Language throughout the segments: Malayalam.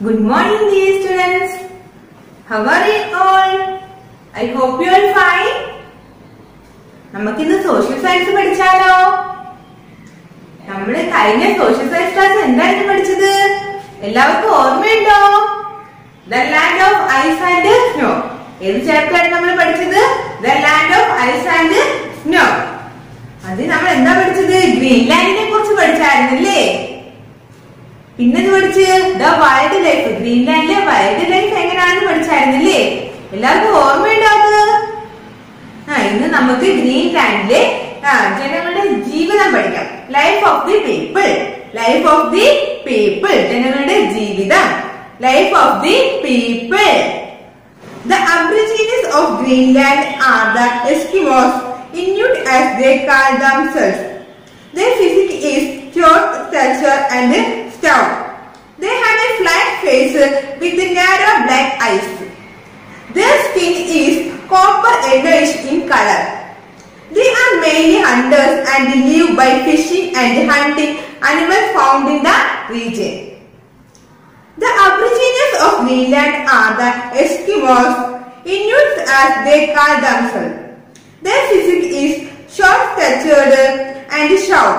Good morning, dear students. How are you all? I hope you are fine. നമുക്കിന്ന് സോഷ്യൽ സയൻസ് പഠിച്ചാലോ നമ്മൾ കഴിഞ്ഞ സോഷ്യൽ സയൻസ് ക്ലാസ് എന്തായിരുന്നു പഠിച്ചത് എല്ലാവർക്കും ഓർമ്മയുണ്ടോ the land of ice and snow ഏത് ചാപ്റ്റർ ആണ് നമ്മൾ പഠിച്ചത് the land of ice and snow അത് നമ്മൾ എന്താ പഠിച്ചത് ഗ്രീൻലാൻഡിനെ കുറിച്ച് പഠിച്ചായിരുന്നല്ലേ പിന്നെത് പഠിച്ച് ദ വൈൽഡ് ലൈഫ് ഗ്രീൻലാൻഡിലെ വൈൽഡ് ലൈഫ് എങ്ങനെയാണെന്ന് പഠിച്ചായിരുന്നില്ലേ എല്ലാവർക്കും ഓർമ്മയുണ്ടോ അത് ആ ഇന്ന് നമുക്ക് ഗ്രീൻലാൻഡിലെ ആ ജനങ്ങളുടെ ജീവിതം പഠിക്കാം life of the people life of the people ജനങ്ങളുടെ ജീവിതം life of the people The aborigines of Greenland are the Eskimos, Inuit as they call themselves. Their physique is short stature and stout. They have a flat face with narrow black eyes. Their skin is copper yellowish in color. They are mainly hunters and live by fishing and hunting animals found in the region. The aborigines of Greenland are the Eskimos, Inuits as they call themselves. Their physique is short-statured and short.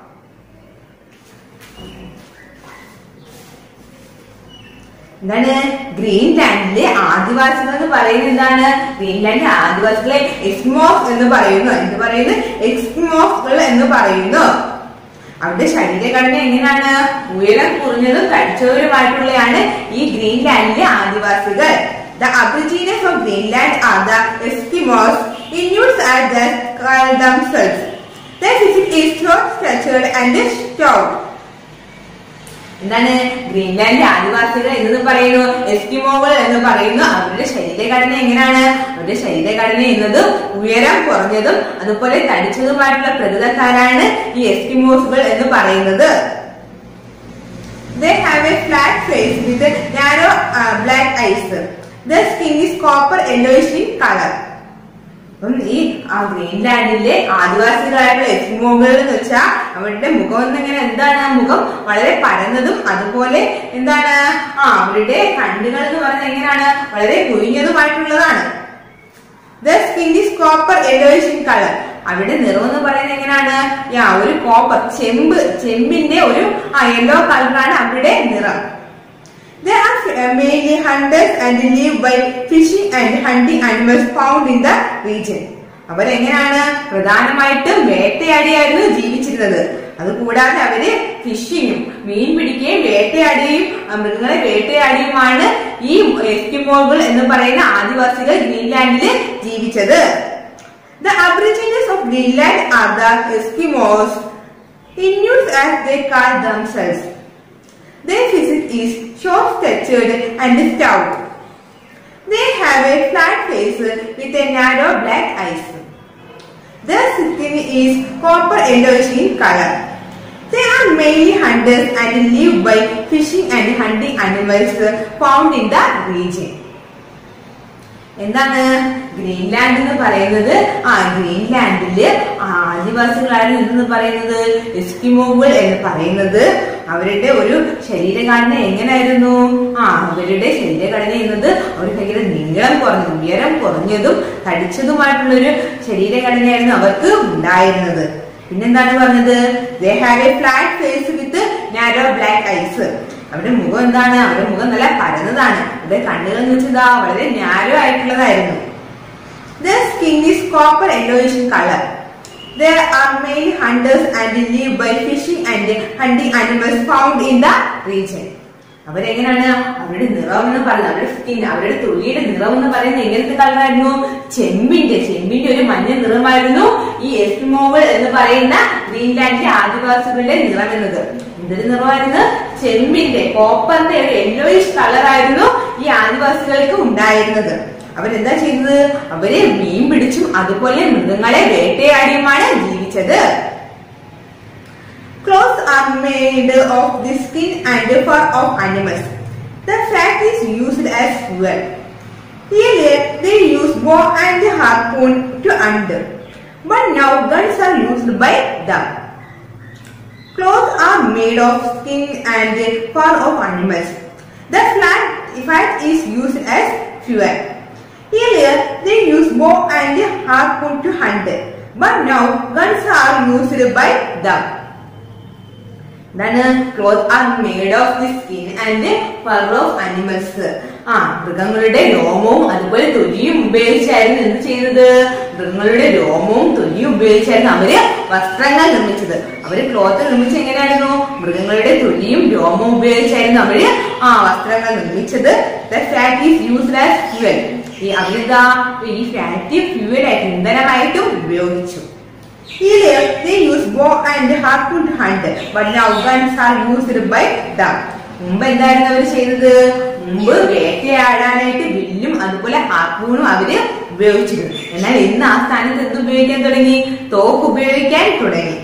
എന്താണ് ഗ്രീൻലാൻഡിലെ ആദിവാസികൾ എന്ന് പറയുന്നത് എന്താണ് ഗ്രീൻലാൻഡിലെ ആദിവാസികളെ എസ്മോസ് എന്ന് പറയുന്നു എന്ത് പറയുന്നു എക്സ്മോസുകൾ എന്ന് പറയുന്നു അവരുടെ ശരീരഘടന എങ്ങനെയാണ് ഉയരം കുറഞ്ഞതും തടിച്ചവരുമായിട്ടുള്ളതാണ് ഈ ഗ്രീൻലാൻഡിലെ ആദിവാസികൾ the aborigines of Greenland are the Eskimos Inuits are the themselves. Their physique is short statured and stout. എന്താണ് ഗ്രീൻലാൻഡിലെ ആദിവാസികൾ എന്ന് പറയുന്നു എസ്കിമോകൾ എന്ന് പറയുന്നു അവരുടെ ശരീരഘടന എങ്ങനെയാണ് അവരുടെ ശരീരഘടന എന്നത് ഉയരം കുറഞ്ഞതും അതുപോലെ തടിച്ചതുമായിട്ടുള്ള പ്രകൃതക്കാരാണ് ഈ എസ്കിമോസുകൾ എന്ന് പറയുന്നത് They have a flat face with narrow uh, black eyes. Their skin is copper yellowish in color. അപ്പം ഈ ആ ഗ്രീൻലാൻഡിലെ ആദിവാസികളായിട്ടുള്ള എസ്കിമോകൾ എന്ന് വെച്ചാൽ അവരുടെ മുഖം എന്നിങ്ങനെ എന്താണ് ആ മുഖം വളരെ പരന്നതും അതുപോലെ എന്താണ് ആ അവരുടെ കണ്ണുകൾ എന്ന് പറയുന്നത് എങ്ങനെയാണ് വളരെ കുഴിഞ്ഞതുമായിട്ടുള്ളതാണ് the skin is copper yellowish in colour അവരുടെ നിറം എന്ന് പറയുന്നത് എങ്ങനെയാണ് യാ ഒരു കോപ്പർ ചെമ്പ് ചെമ്പിന്റെ ഒരു ആ യെല്ലോ കളറാണ് അവരുടെ നിറം They are uh, mainly hunters and live by fishing and hunting animals found in the region. അവരെങ്ങനെയാണ് പ്രധാനമായിട്ടും വേട്ടയാടിയായിരുന്നു ജീവിച്ചിരുന്നത് അതുകൂടാതെ അവര് ഫിഷിങ്ങും മീൻ പിടിക്കുകയും വേട്ടയാടുകയും ആ, മൃഗങ്ങളെ വേട്ടയാടിയുമാണ് ഈ എസ്കിമോകൾ എന്ന് പറയുന്ന ആദിവാസികൾ ഗ്രീൻലാൻഡിൽ ജീവിച്ചത് the aborigines of Greenland are the Eskimos Inuits as they call themselves. Their physique is short-statured and stout. They have a flat face with a narrow black eyes. Their skin is copper yellowish in color. They are mainly hunters and live by fishing and hunting animals found in the region. എന്താണ് ഗ്രീൻലാൻഡ് എന്ന് പറയുന്നത് ആ ഗ്രീൻലാൻഡില് ആദിവാസികളാണ് എന്ന് പറയുന്നത് എസ്കിമോകൾ എന്ന് പറയുന്നത് അവരുടെ ഒരു ശരീരഘടന എങ്ങനെയായിരുന്നു ആ അവരുടെ ശരീരഘടന എന്നത് അവർ ഭയങ്കര നീളം കുറഞ്ഞതും ഉയരം കുറഞ്ഞതും തടിച്ചതുമായിട്ടുള്ള ഒരു ശരീരഘടനയായിരുന്നു അവർക്ക് ഉണ്ടായിരുന്നത് പിന്നെന്താണ് പറഞ്ഞത് they have a flat face with narrow black eyes അവരുടെ മുഖം എന്താണ് അവരുടെ മുഖം നല്ല പരന്നതാണ് അവരുടെ കണ്ണുകൾ എന്ന് വെച്ചതാ വളരെ നാരോ ആയിട്ടുള്ളതായിരുന്നു Their skin is copper yellowish in color. They are male hunters and live by fishing and hunting animals found in the region. അവരെങ്ങനെയാണ് അവരുടെ നിറം എന്ന് പറയുന്നത് അവരുടെ സ്കിൻ അവരുടെ തൊലിയുടെ നിറം എന്ന് പറയുന്നത് എങ്ങനത്തെ കളറായിരുന്നു ചെമ്പിന്റെ ചെമ്പിന്റെ ഒരു മഞ്ഞ നിറമായിരുന്നു ഈ എസ്മോകൾ എന്ന് പറയുന്ന ഗ്രീൻലാൻഡിലെ ആദിവാസികളുടെ നിറം എന്നത് എന്തൊരു നിറമായിരുന്നു ചെമ്പിന്റെ കോപ്പറിന്റെ ഒരു യെല്ലോയിഷ് കളറായിരുന്നു ഈ ആദിവാസികൾക്ക് ഉണ്ടായിരുന്നത് അവരെന്താ ചെയ്തത് അവര് മീൻ പിടിച്ചും അതുപോലെ മൃഗങ്ങളെ വേട്ടയാടിയുമാണ് ജീവിച്ചത് Clothes are made of the skin and fur of animals. The fat is used as fuel. Earlier, they used bow and harpoon to hunt, but now guns are used by them. Clothes are made of skin and fur of animals. The flat fat is used as fuel. Earlier, they used bow and harpoon to hunt, but now guns are used by them. Then clothes are made of the skin and fur of animals. ആ മൃഗങ്ങളുടെ രോമവും അതുപോലെ തൊലിയും ഉപയോഗിച്ചായിരുന്നു എന്ത് ചെയ്തത് മൃഗങ്ങളുടെ രോമവും തൊലിയും ഉപയോഗിച്ചായിരുന്നു അവര് വസ്ത്രങ്ങൾ നിർമ്മിച്ചത് അവര് ക്ലോത്ത് നിർമ്മിച്ചത് എങ്ങനെയായിരുന്നു മൃഗങ്ങളുടെ തൊലിയും രോമവും ഉപയോഗിച്ചായിരുന്നു അവര് ആ വസ്ത്രങ്ങൾ നിർമ്മിച്ചത് the fat is used as fuel ഈ അവരിതാ ഈ ഫാറ്റ് ഫ്യൂവലായിട്ട് ഇന്ധനമായിട്ടും ഉപയോഗിച്ചു Earlier, they used bow and harpoon to hunt, but now guns are used by them. മുമ്പ് എന്തായിരുന്നു അവർ ചെയ്തത് മുമ്പ് വേട്ടയാടാനായിട്ട് വില്ലും അതുപോലെ ഹാർപ്പൂണും അവര് ഉപയോഗിച്ചിരുന്നു എന്നാൽ ഇന്ന് ആ സ്ഥാനത്ത് എന്ത് ഉപയോഗിക്കാൻ തുടങ്ങി തോക്ക് ഉപയോഗിക്കാൻ തുടങ്ങി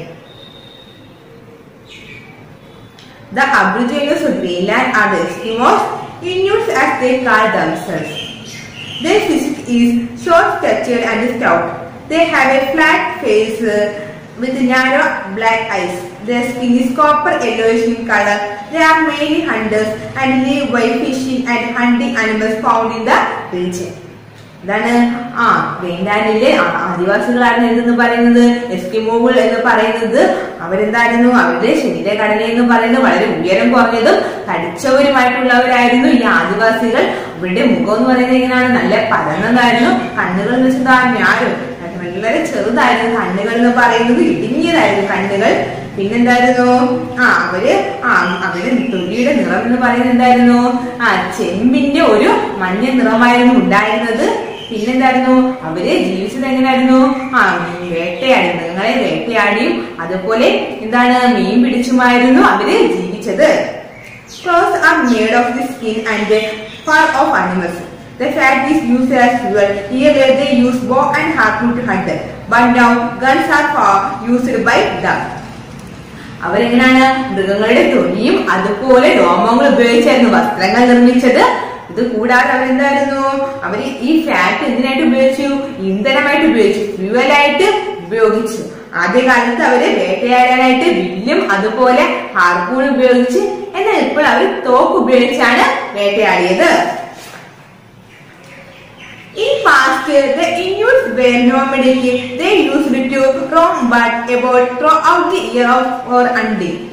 The Aborigines of Greenland are the Eskimos, Inuits as they call themselves. Their physique is short statured and stout. They have a flat face uh, with narrow black eyes. Their skin is copper yellowish in color. They are mainly hunters and live by fishing and hunting animals found in the region. ഇതാണ് ആ ഗ്രീൻലാൻഡിലെ ആ- ആദിവാസികളാണ് എന്തെന്ന് പറയുന്നത് എസ്കിമോകൾ എന്ന് പറയുന്നത് അവരെന്തായിരുന്നു അവരുടെ ശരീരഘടന എന്ന് പറയുന്നത് വളരെ ഉയരം കുറഞ്ഞതും തടിച്ചവരുമായിട്ടുള്ളവരായിരുന്നു ഈ ആദിവാസികൾ അവരുടെ മുഖം എന്ന് പറയുന്നത് എങ്ങനെയാണ് നല്ല പരന്നതായിരുന്നു കണ്ണുകൾ എന്ന് വെച്ചാൽ ഞാനും വളരെ ചെറുതായിരുന്നു കണ്ണുകൾ എന്ന് പറയുന്നത് ഇടുങ്ങിയതായിരുന്നു കണ്ണുകൾ പിന്നെന്തായിരുന്നു ആ അവര് ആ അവര് തൊലിയുടെ നിറം എന്ന് പറയുന്നത് എന്തായിരുന്നു ആ ചെമ്പിന്റെ ഒരു മഞ്ഞ നിറമായിരുന്നു ഉണ്ടായിരുന്നത് പിന്നെന്തായിരുന്നു അവര് ജീവിച്ചത് എങ്ങനെയായിരുന്നു ആ വേട്ടയാടി മൃഗങ്ങളെ വേട്ടയാടിയും അതുപോലെ എന്താണ് മീൻ പിടിച്ചുമായിരുന്നു അവര് ജീവിച്ചത് Clothes are made of the skin and the fur of animals. The fat is used as fuel. Here they use bow and harpoon to hunt. But now guns are far used by them. അവരെങ്ങനെയാണ് മൃഗങ്ങളുടെ തൊലിയും അതുപോലെ രോമങ്ങൾ ഉപയോഗിച്ചായിരുന്നു വസ്ത്രങ്ങൾ നിർമ്മിച്ചത് ഇത് കൂടാതെ അവരെന്തായിരുന്നു അവര് ഈ ഫാറ്റ് എന്തിനായിട്ട് ഉപയോഗിച്ചു ഇന്ധനമായിട്ട് ഉപയോഗിച്ചു ഫ്യൂവലായിട്ട് ഉപയോഗിച്ചു ആദ്യകാലത്ത് അവര് വേട്ടയാടാനായിട്ട് വില്ലും അതുപോലെ ഹാർപ്പൂൺ ഉപയോഗിച്ച് എന്നാൽ ഇപ്പോൾ അവർ തോക്ക് ഉപയോഗിച്ചാണ് വേട്ടയാടിയത് In past, the Inuits were nomadic. They used to roam but about throughout the year of or hunting.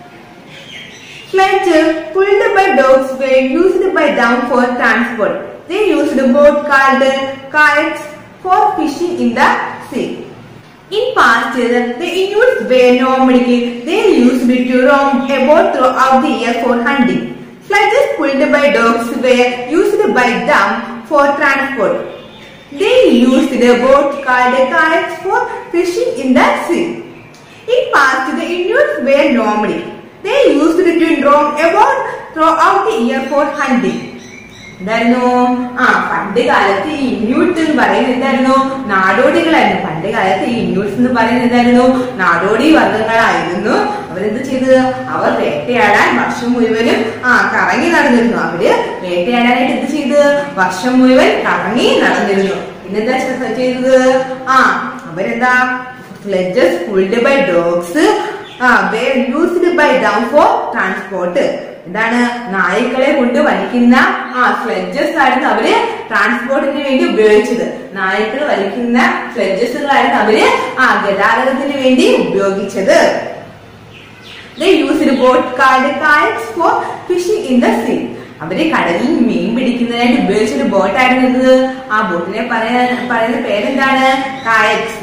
Sledges pulled by dogs were used by them for transport. They used a boat called kayaks for fishing in the sea. In past, the Inuits were nomadic. They used to roam about throughout the year for hunting. Sledges pulled by dogs were used by them for transport. They used the boat called kayaks for fishing in the sea. In past, the Inuits were nomadic. They used to roam about throughout the year for hunting. എന്തായിരുന്നു ആ പണ്ട് കാലത്ത് ഈ ഇന്യൂട്ട് എന്ന് പറയുന്നത് എന്തായിരുന്നു നാടോടികളായിരുന്നു പണ്ട് കാലത്ത് ഈ ഇന്യൂട്ട്സ് എന്ന് പറയുന്നത് എന്തായിരുന്നു നാടോടി വർഗങ്ങളായിരുന്നു അവരെന്ത് ചെയ്തത് അവർ വേട്ടയാടാൻ വർഷം മുഴുവനും ആ കറങ്ങി നടന്നിരുന്നു അവര് വേട്ടയാടാനായിട്ട് എന്ത് ചെയ്ത് വർഷം മുഴുവൻ കറങ്ങി നടന്നിരുന്നു പിന്നെന്താ ചെ- ചെയ്തത് ആ അവരെന്താ സ്ലെഡ്ജസ് പുൾഡ് ബൈ ഡോഗ്സ് ആ used by them for transport എന്താണ് നായ്ക്കളെ കൊണ്ട് വലിക്കുന്ന ആ സ്ലെഡ്ജസ് ആയിരുന്നു അവര് ട്രാൻസ്പോർട്ടിന് വേണ്ടി ഉപയോഗിച്ചത് നായ്ക്കൾ വലിക്കുന്ന സ്ലെഡ്ജസുകളായിരുന്നു അവര് ആ ഗതാഗതത്തിന് വേണ്ടി ഉപയോഗിച്ചത് They used a boat called kayaks for fishing in the sea. അവര് കടലിൽ മീൻ പിടിക്കുന്നതിനായിട്ട് ഉപയോഗിച്ചൊരു ബോട്ടായിരുന്നു ഇത് ആ ബോട്ടിനെ പറയാൻ പറയുന്ന പേരെന്താണ് കായക്സ്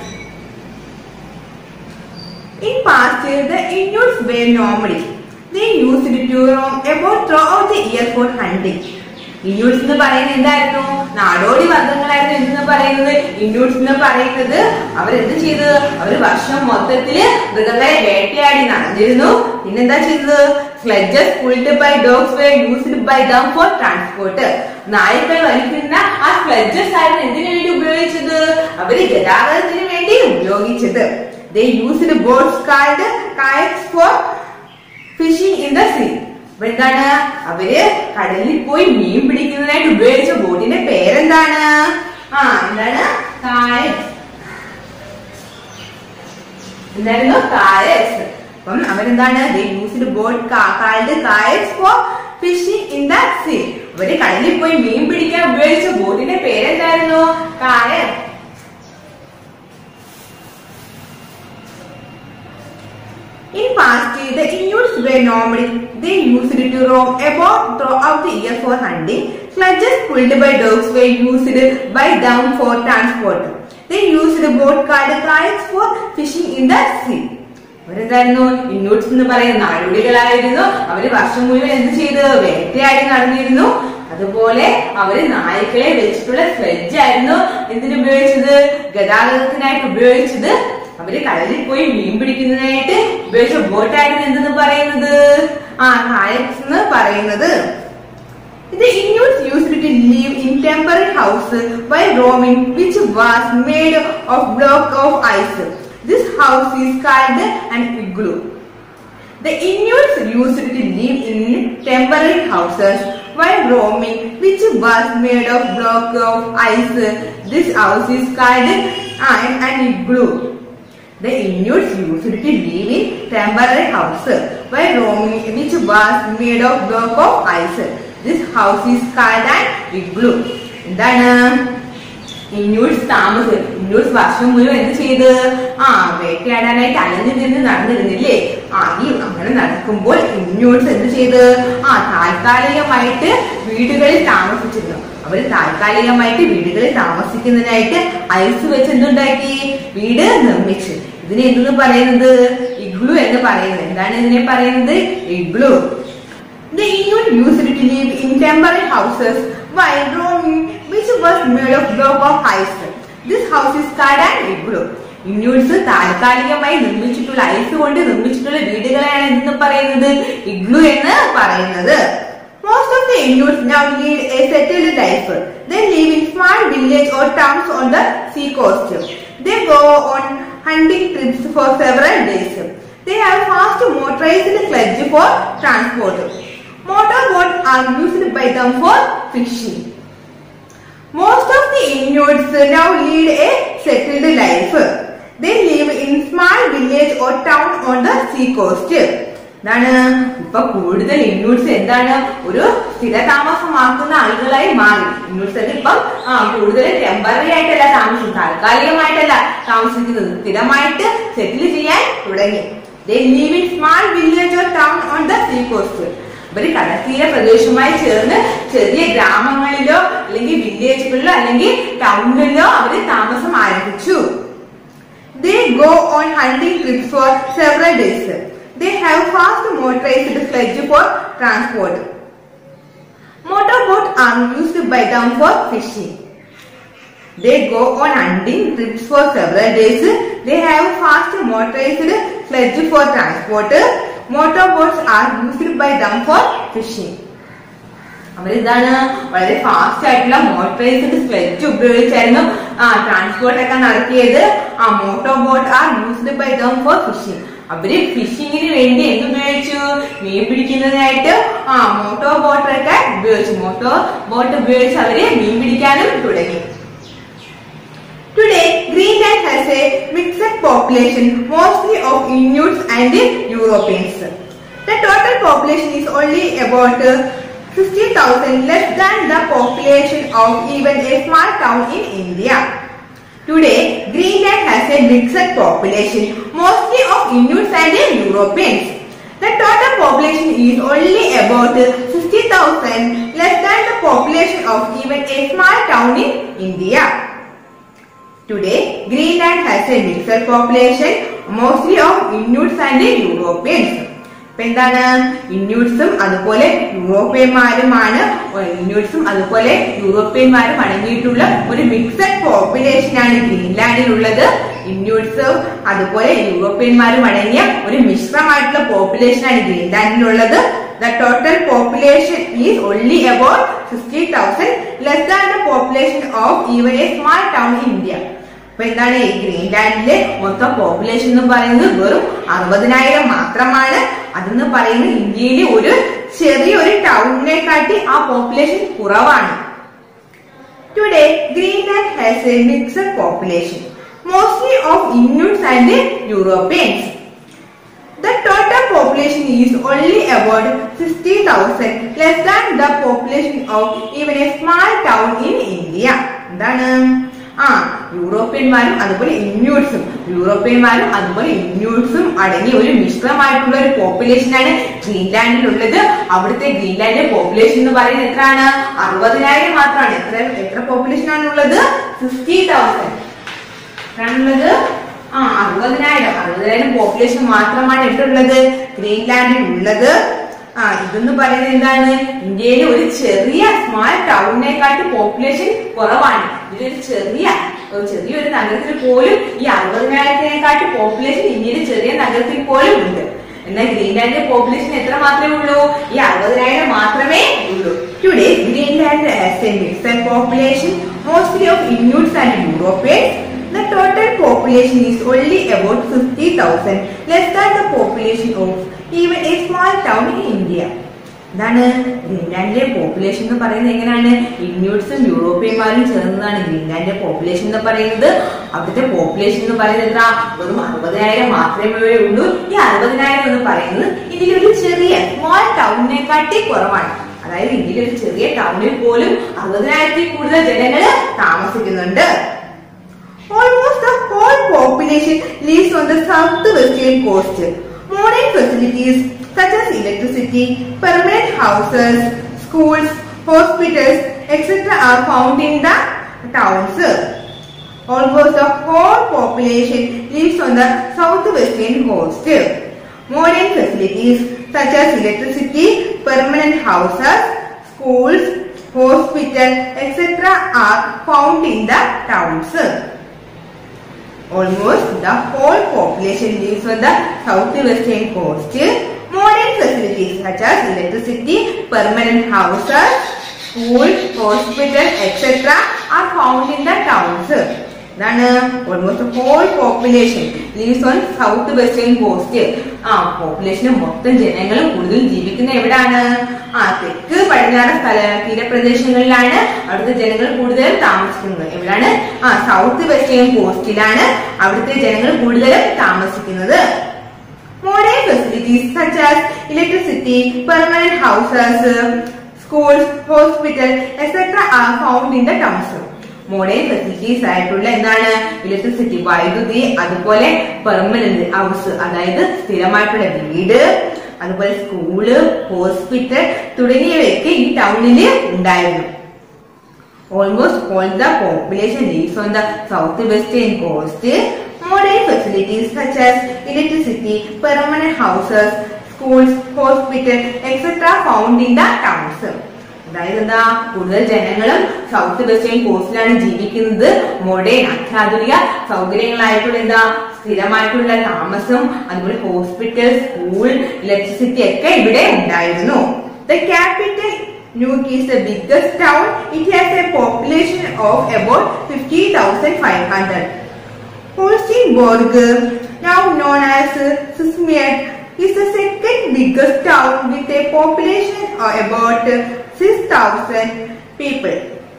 In past, the Inuits were nomadic. They used to roam about throughout the year for hunting. ഇന്യൂട്സ് എന്ന് പറയുന്നത് എന്തായിരുന്നു നാടോടി വർഗങ്ങളായിരുന്നു എന്ന് പറയുന്നത് ഇന്യൂട്സ് എന്ന് പറയുന്നത് അവരെന്ത് ചെയ്തത് അവർ വർഷം മൊത്തത്തില് മൃഗങ്ങളെ വേട്ടയാടി നടന്നിരുന്നു പിന്നെന്താ ചെയ്തത് sledges pulled by dogs were used by them for transport നായ്ക്കൾ വലിക്കുന്ന ആ സ്ലെഡ്ജസ് ആയിരുന്നു എന്തിനു വേണ്ടി ഉപയോഗിച്ചത് അവര് ഗതാഗതത്തിന് വേണ്ടി ഉപയോഗിച്ചത് They used boats called kayaks for fishing in the sea. അപ്പൊ എന്താണ് അവര് കടലിൽ പോയി മീൻ പിടിക്കുന്നതിനായിട്ട് ഉപയോഗിച്ച ബോട്ടിന്റെ പേരെന്താണ് ആ എന്താണ് കായക്സ് എന്തായിരുന്നു കായക്സ് അപ്പം അവരെന്താണ് they used boat called kayaks for fishing in the sea അവര് കടലിൽ പോയി മീൻ പിടിക്കാൻ ഉപയോഗിച്ച ബോട്ടിന്റെ പേരെന്തായിരുന്നു കായർ In past, the Inuits were nomadic. They used to roam about throughout the year for hunting. Sledges pulled by dogs were used by them for transport. They used a boat called kayaks for fishing in the sea. അവരെന്തായിരുന്നു ഇന്നൂട്സ് എന്ന് പറയുന്ന നാടുകളികളായിരുന്നു അവര് വർഷം മുഴുവൻ എന്ത് ചെയ്ത് വേട്ടയാടി നടന്നിരുന്നു അതുപോലെ അവര് നായ്ക്കളെ വെച്ചിട്ടുള്ള സ്ലെഡ്ജ് ആയിരുന്നു എന്തിനു ഉപയോഗിച്ചത് ഗതാഗതത്തിനായിട്ട് ഉപയോഗിച്ചത് അവര് കടലിൽ പോയി മീൻ പിടിക്കുന്നതിനായിട്ട് ഉപയോഗിച്ച ബോട്ടായിരുന്നു എന്തെന്ന് പറയുന്നത് ആ കായക്സ് എന്ന് പറയുന്നത് The Inuits used to live in temporary houses while roaming, which was made of block of ice. This house is called an igloo. The Inuits used to live in temporary houses while roaming, which was made of block of ice. This house is called an, an igloo. The Inuits used to live in temporary houses while roaming, which was made of block of ice. This house is called an igloo. എന്താണ് ഇന്നൂട്സ് താമസം ഇന്നൂട്സ് വർഷം മുഴുവൻ എന്ത് ചെയ്ത് ആ വേട്ടയാടാനായിട്ട് അലഞ്ഞു തിരിഞ്ഞ് നടന്നിരുന്നില്ലേ ആ ഈ അങ്ങനെ നടക്കുമ്പോൾ ഇന്നൂട്സ് എന്ത് ചെയ്ത് ആ താൽക്കാലികമായിട്ട് വീടുകളിൽ താമസിച്ചിരുന്നു അവര് താൽക്കാലികമായിട്ട് വീടുകളിൽ താമസിക്കുന്നതിനായിട്ട് ഐസ് വെച്ച് എന്തുണ്ടാക്കി വീട് നിർമ്മിച്ചു ഇതിനെ എന്തെന്ന് പറയുന്നത് ഇഗ്ലു എന്ന് പറയുന്നത് എന്താണ് ഇതിനെ പറയുന്നത് igloo The Inuit used to live in temporary houses while roaming, which was made of block of ice. This house is called an igloo. Inuits താൽക്കാലികമായി നിർമ്മിച്ചിട്ടുള്ള ഐസ് കൊണ്ട് നിർമ്മിച്ചിട്ടുള്ള വീടുകളെയാണ് എന്തെന്ന് പറയുന്നത് ഇഗ്ലു എന്ന് പറയുന്നത് Most of the Inuits now lead a settled life. They live in small villages or towns on the sea coast. They go on hunting trips for several days. They have fast motorized sledge for transport. Motorboats are used by them for fishing. Most of the Inuits now lead a settled life. They live in small village or town on the sea coast. എന്താണ് ഇപ്പൊ കൂടുതൽ ഇന്നൂട്സ് എന്താണ് ഒരു സ്ഥിരതാമസമാക്കുന്ന ആളുകളായി മാറി ഇന്നൂട്സ് ഇപ്പം ആ കൂടുതൽ ടെമ്പററി ആയിട്ടല്ല താമസം താൽക്കാലികമായിട്ടല്ല താമസിക്കുന്നത് സ്ഥിരമായിട്ട് സെറ്റിൽ ചെയ്യാൻ തുടങ്ങി They live in small village or town on the sea coast. ഇവര് കടൽത്തീര പ്രദേശവുമായി ചേർന്ന് ചെറിയ ഗ്രാമങ്ങളിലോ അല്ലെങ്കിൽ വില്ലേജുകളിലോ അല്ലെങ്കിൽ ടൗണിലോ അവര് താമസം ആരംഭിച്ചു They go on hunting trips for several days. They have fast motorized sledge for transport. Motorboats are used by them for fishing. They go on hunting trips for several days. They have fast motorized sledge for transport. Motorboats are used by them for fishing. അവരിതാണ് വളരെ ഫാസ്റ്റ് ആയിട്ടുള്ള മോട്ടറൈസ്ഡ് സ്ലെറ്റ് ഉപയോഗിച്ചായിരുന്നു ആ ട്രാൻസ്പോർട്ട് ഒക്കെ നടത്തിയത് ആ motor boat are used by them for fishing അവര് ഫിഷിങ്ങിന് വേണ്ടി എന്ത് ഉപയോഗിച്ചു മീൻ പിടിക്കുന്നതിനായിട്ട് ആ മോട്ടോർ ബോട്ടൊക്കെ ഉപയോഗിച്ചു മോട്ടോർ ബോട്ട് ഉപയോഗിച്ച് അവര് മീൻ പിടിക്കാനും തുടങ്ങി Today, Greenland has a mixed population, mostly of Inuits and Europeans. The total population is only about uh, 60,000 less than the population of even a small town in India. Today, Greenland has a mixed population, mostly of Inuits and Europeans. The total population is only about 60,000 less than the population of even a small town in India. Today, Greenland has a mixed population, mostly of Inuits and Europeans. ഇപ്പൊ എന്താണ് ഇന്യൂട്സും അതുപോലെ യൂറോപ്യന്മാരുമാണ് ഇന്യൂട്സും അതുപോലെ യൂറോപ്യന്മാരും അടങ്ങിയിട്ടുള്ള ഒരു മിക്സഡ് പോപ്പുലേഷൻ ആണ് ഗ്രീൻലാൻഡിലുള്ളത് ഇന്യൂട്സും അതുപോലെ യൂറോപ്യന്മാരും അടങ്ങിയ ഒരു മിശ്രമായിട്ടുള്ള പോപ്പുലേഷൻ ആണ് ഗ്രീൻലാൻഡിലുള്ളത് The total population is only about 60,000 less than the population of even a small town in India. അപ്പൊ എന്താണ് ഈ ഗ്രീൻലാൻഡിലെ മൊത്തം പോപ്പുലേഷൻ എന്ന് പറയുന്നത് വെറും അറുപതിനായിരം മാത്രമാണ് അതെന്ന് പറയുന്നത് ഇന്ത്യയിലെ ഒരു ചെറിയൊരു ടൗണിനെ കാട്ടി ആ പോപ്പുലേഷൻ കുറവാണ് today Greenland has a mixed population mostly of Inuits and Europeans The total population is only about 60,000, less than the population of even a small town in India. എന്താണ് ആ യൂറോപ്യന്മാരും അതുപോലെ ഇന്യൂട്സും യൂറോപ്യന്മാരും അതുപോലെ ഇന്യൂട്സും അടങ്ങിയ ഒരു മിശ്രമായിട്ടുള്ള ഒരു പോപ്പുലേഷൻ ആണ് ഗ്രീൻലാൻഡിലുള്ളത് അവിടുത്തെ ഗ്രീൻലാൻഡിലെ പോപ്പുലേഷൻ എന്ന് പറയുന്നത് എത്രയാണ് അറുപതിനായിരം മാത്രമാണ് എത്ര എത്ര പോപ്പുലേഷൻ ആണുള്ളത് സിക്സ്റ്റി തൗസൻഡ് എത്രയാണുള്ളത് ആ അറുപതിനായിരം അറുപതിനായിരം പോപ്പുലേഷൻ മാത്രമാണ് എവിടെ ഉള്ളത് ഗ്രീൻലാൻഡിൽ ഉള്ളത് ആ ഇതെന്ന് പറയുന്നത് എന്താണ് ഇന്ത്യയിലെ ഒരു ചെറിയ സ്മാൾ ടൗണിനെക്കാട്ടി പോപ്പുലേഷൻ കുറവാണ് ഇതിലൊരു ചെറിയ ഒരു ചെറിയൊരു നഗരത്തിൽ പോലും ഈ അറുപതിനായിരത്തിനെക്കാട്ടി പോപ്പുലേഷൻ ഇന്ത്യയിലെ ചെറിയ നഗരത്തിൽ പോലും ഉണ്ട് എന്നാൽ ഗ്രീൻലാൻഡിലെ പോപ്പുലേഷൻ എത്ര മാത്രമേ ഉള്ളൂ ഈ അറുപതിനായിരം മാത്രമേ ഉള്ളൂ today Greenland has a mixed population mostly of Inuits and Europeans The total population is only about 50,000, less than the population of even a small town in India. എന്താണ് ഗ്രീൻലാൻഡിലെ പോപ്പുലേഷൻ എന്ന് പറയുന്നത് എങ്ങനെയാണ് ഇന്യൂട്സും യൂറോപ്യന്മാരും ചേർന്നതാണ് ഗ്രീൻലാൻഡിലെ പോപ്പുലേഷൻ എന്ന് പറയുന്നത് അവിടുത്തെ പോപ്പുലേഷൻ എന്ന് പറയുന്നത് എന്താ വെറും അറുപതിനായിരം മാത്രമേ ഉള്ളൂ ഈ അറുപതിനായിരം എന്ന് പറയുന്നത് ഇതിലൊരു ചെറിയ സ്മോൾ ടൗണിനെക്കാട്ടി കുറവാണ് അതായത് ഇന്ത്യയിലെ ഒരു ചെറിയ ടൗണിൽ പോലും അറുപതിനായിരത്തിൽ കൂടുതൽ ജനങ്ങൾ താമസിക്കുന്നുണ്ട് Almost the whole population lives on the southwestern coast. Modern facilities such as electricity, permanent houses, schools, hospitals, etc. are found in the towns. Almost the whole population lives on the southwestern coast. Modern facilities such as electricity, permanent houses, schools, hospitals, etc. are found in the towns. Almost the whole population lives on the southwestern coast. Modern facilities such as electricity, permanent houses, schools, hospitals, etc. are found in the towns. ഇതാണ് almost whole population lives on south western coast ആ പോപ്പുലേഷന് മൊത്തം ജനങ്ങൾ കൂടുതൽ ജീവിക്കുന്ന എവിടാണ് ആ തെക്ക് പടിഞ്ഞാറ് സ്ഥല തീരപ്രദേശങ്ങളിലാണ് അവിടുത്തെ ജനങ്ങൾ കൂടുതലും താമസിക്കുന്നത് എവിടാണ് ആ സൗത്ത് വെസ്റ്റേൺ കോസ്റ്റിലാണ് അവിടുത്തെ ജനങ്ങൾ കൂടുതലും താമസിക്കുന്നത് Modern facilities such as electricity, permanent houses, schools, hospitals, etc. are found in the towns. Modern facilities ആയിട്ടുള്ള എന്താണ് ഇലക്ട്രിസിറ്റി വൈദ്യുതി അതുപോലെ പെർമനന്റ് ഹൗസ് അതായത് സ്ഥിരമായിട്ടുള്ള വീട് അതുപോലെ സ്കൂള് ഹോസ്പിറ്റൽ തുടങ്ങിയവയൊക്കെ ഈ ടൗണിൽ ഉണ്ടായിരുന്നു Almost all the population lives on the southwestern coast. Modern facilities such as electricity, permanent houses, schools, hospitals, etc. found in the towns. അതായത് എന്താ കൂടുതൽ ജനങ്ങളും സൗത്ത് വെസ്റ്റേൺ കോസ്റ്റിലാണ് ജീവിക്കുന്നത് മോഡേൺ അത്യാധുനിക സൗകര്യങ്ങളായിട്ടുള്ള എന്താ സ്ഥിരമായിട്ടുള്ള താമസം അതുപോലെ ഹോസ്പിറ്റൽ സ്കൂൾ ഇലക്ട്രിസിറ്റി ഒക്കെ ഇവിടെ ഉണ്ടായിരുന്നു the capital Nuuk is the biggest town. It has a population of about 50,500. Helsingborg, now known as Sismiat, is the second biggest town with a population of about 6,000 people.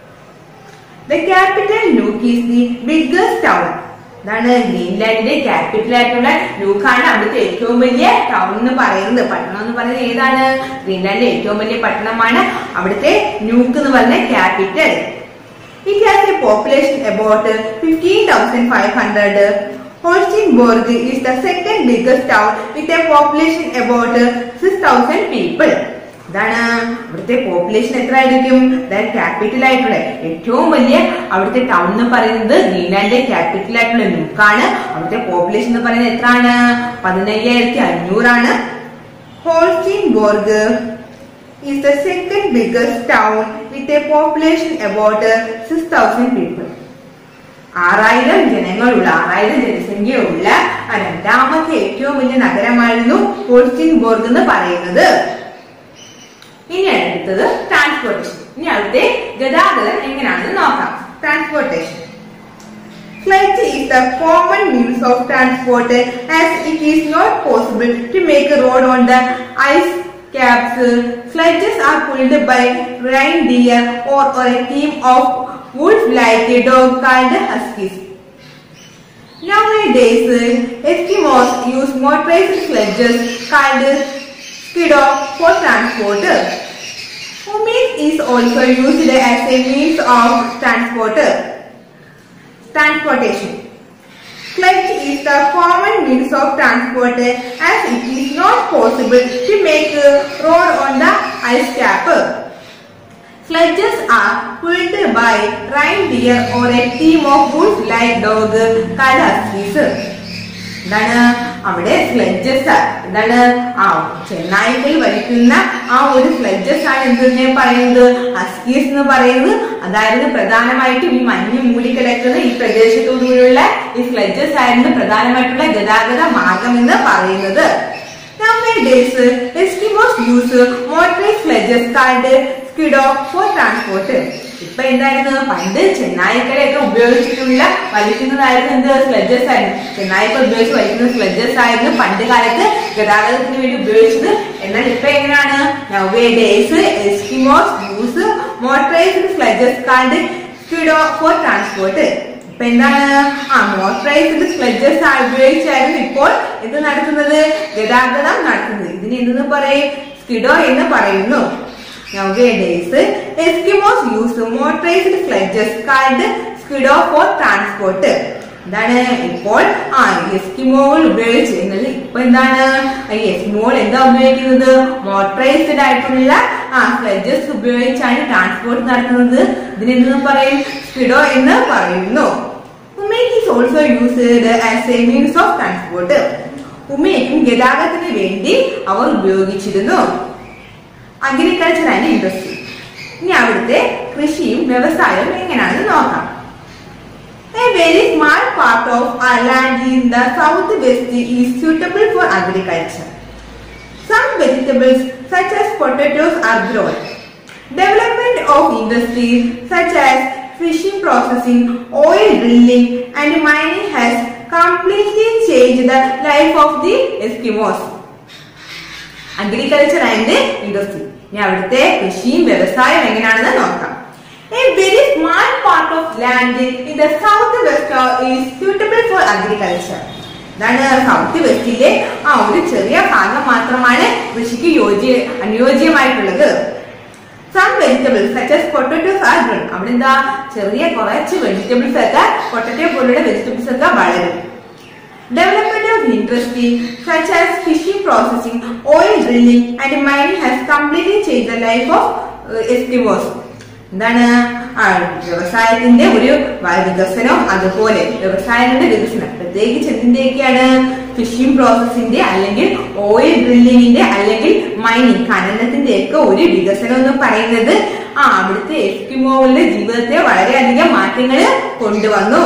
The capital Nuuk is the biggest town. ഇതാണ് ഗ്രീൻലാൻഡിന്റെ ക്യാപിറ്റൽ ആയിട്ടുള്ള ലൂക്കാണ് അവിടുത്തെ ഏറ്റവും വലിയ ടൗൺ എന്ന് പറയുന്നത് പട്ടണം എന്ന് പറയുന്നത് ഏതാണ് ഗ്രീൻലാൻഡിലെ ഏറ്റവും വലിയ പട്ടണമാണ് അവിടുത്തെ ന്യൂക്ക് എന്ന് പറയുന്ന capital it has a population about fifteen thousand five hundred Holsteinsborg is the second biggest town with a population about six thousand people ഇതാണ് അവിടുത്തെ പോപ്പുലേഷൻ എത്ര ആയിരിക്കും ക്യാപിറ്റൽ ആയിട്ടുള്ള ഏറ്റവും വലിയ അവിടുത്തെ ടൗൺ എന്ന് പറയുന്നത് ഗ്രീൻലാൻഡിലെ ക്യാപിറ്റൽ ആയിട്ടുള്ള ന്യൂക്കാണ് അവിടുത്തെ പോപ്പുലേഷൻ എന്ന് പറയുന്നത് എത്രയാണ് പതിനയ്യായിരത്തി അഞ്ഞൂറാണ് ഹോൾസ്റ്റീൻബോർഗ് is the second biggest town with a population about uh, 6,000 people. ആറായിരം ജനങ്ങളുള്ള ആറായിരം ജനസംഖ്യയുള്ള ആ രണ്ടാമത്തെ ഏറ്റവും വലിയ നഗരമായിരുന്നു ഹോൾസ്റ്റീൻബോർഗ് എന്ന് പറയുന്നത് ഇനി അടുത്തത് ട്രാൻസ്പോർട്ടേഷൻ ഇനി അടുത്ത ഗതാഗതം എങ്ങനെയാണെന്ന് നോക്കാം transportation Flight is the common means of transport as it is not possible to make a road on the ice caps. Flights are pulled by reindeer or, or a team of wolf-like dog called huskies. Nowadays, Eskimos use motorized sledges called skido for transport. Humid is also used as a means of transport. Transportation. Sledge is the common means of transport as it is not possible to make a road on the ice cap. Sledges are pulled by reindeer or a team of wolf-like dog called huskies. എന്താണ് അവിടെ സ്ലെഡ്ജസ് എന്താണ് ആ ചെന്നായ്ക്കൾ വലിക്കുന്ന ആ ഒരു സ്ലെഡ്ജസ് ആണ് എന്തെന്നെ പറയുന്നത് ഹസ്കീസ് എന്ന് പറയുന്നത് അതായിരുന്നു പ്രധാനമായിട്ടും ഈ മഞ്ഞ് മൂടിക്കിടക്കുന്ന ഈ പ്രദേശത്തോടുകൂടിയുള്ള ഈ സ്ലെഡ്ജസ് ആയിരുന്നു പ്രധാനമായിട്ടുള്ള ഗതാഗത മാർഗം എന്ന് പറയുന്നത് Nowadays, Eskimos use motorized sledges called skido for transport. ഇപ്പൊ എന്തായിരുന്നു പണ്ട് ചെന്നായ്ക്കളെയൊക്കെ ഉപയോഗിച്ചിട്ടുള്ള വലിക്കുന്നതായിരുന്നു എന്ത് സ്ലെഡ്ജസ് ആയിരുന്നു ചെന്നായ്ക്കൾ ഉപയോഗിച്ച് വലിക്കുന്ന സ്ലെഡ്ജസ് ആയിരുന്നു പണ്ട് കാലത്ത് ഗതാഗതത്തിന് വേണ്ടി ഉപയോഗിച്ചത് എന്നാൽ ഇപ്പൊ എങ്ങനെയാണ് nowadays Eskimos use motorized sledges called skidoo for transport ഇപ്പൊ എന്താണ് ആ മോട്ടറൈസ്ഡ് സ്ലെഡ്ജസ് ഉപയോഗിച്ചായിരുന്നു ഇപ്പോൾ എന്ത് നടത്തുന്നത് ഗതാഗതം നടത്തുന്നത് ഇതിന് എന്തെന്ന് പറയും സ്കിഡോ എന്ന് പറയുന്നു Nowadays, Eskimos use motorized sledges called skido for transport. എന്താണ് ഇപ്പോൾ ആ എസ്കിമോൾ ഉപയോഗിച്ച് എന്നത് ഇപ്പൊ എന്താണ് ഈ എസ്കിമോൾ എന്താ ഉപയോഗിക്കുന്നത് മോട്ടറൈസ്ഡ് ആയിട്ടുള്ള ആ സ്ലെഡ്ജസ് ഉപയോഗിച്ചാണ് ട്രാൻസ്പോർട്ട് നടത്തുന്നത് ഇതിനെന്തെന്ന് പറയും സ്കിഡോ എന്ന് പറയുന്നു umiak is also used as a means of transport ഉമേക്കും ഗതാഗതത്തിന് വേണ്ടി അവർ ഉപയോഗിച്ചിരുന്നു അഗ്രികൾച്ചർ ആൻഡ് ഇൻഡസ്ട്രി ഇനി അവിടുത്തെ കൃഷിയും വ്യവസായവും എങ്ങനെയാണെന്ന് നോക്കാം A very small part of our land in the southwest is suitable for agriculture. Some vegetables such as potatoes are grown. Development of industries such as fishing processing, oil drilling and mining has completely changed the life of the Eskimos. Agriculture and industry ഇനി അവിടുത്തെ കൃഷിയും വ്യവസായം എങ്ങനെയാണെന്ന് നോക്കാം A very small part of land in the south west is suitable for agriculture. ഇതാണ് സൗത്ത് വെസ്റ്റിലെ ആ ഒരു ചെറിയ ഭാഗം മാത്രമാണ് കൃഷിക്ക് യോജ്യ അനുയോജ്യമായിട്ടുള്ളത് some vegetables such as potatoes are grown അവിടെ എന്താ ചെറിയ കുറച്ച് വെജിറ്റബിൾസ് ഒക്കെ പൊട്ടറ്റോ പോലുള്ള വെജിറ്റബിൾസ് ഒക്കെ വളരും Development of industry such as fishing processing, oil drilling and mining has completely changed the life of uh, Eskimos. എന്താണ് ആ വ്യവസായത്തിന്റെ ഒരു വ- വികസനവും അതുപോലെ വ്യവസായങ്ങളുടെ വികസനം പ്രത്യേകിച്ച് എന്തിന്റെയൊക്കെയാണ് ഫിഷിംഗ് പ്രോസസ്സിന്റെ അല്ലെങ്കിൽ ഓയിൽ ഡ്രില്ലിങ്ങിന്റെ അല്ലെങ്കിൽ മൈനിങ് ഖനനത്തിന്റെ ഒക്കെ ഒരു വികസനം എന്ന് പറയുന്നത് ആ അവിടുത്തെ എസ്കിമോകളുടെ ജീവിതത്തെ വളരെയധികം മാറ്റങ്ങൾ കൊണ്ടുവന്നു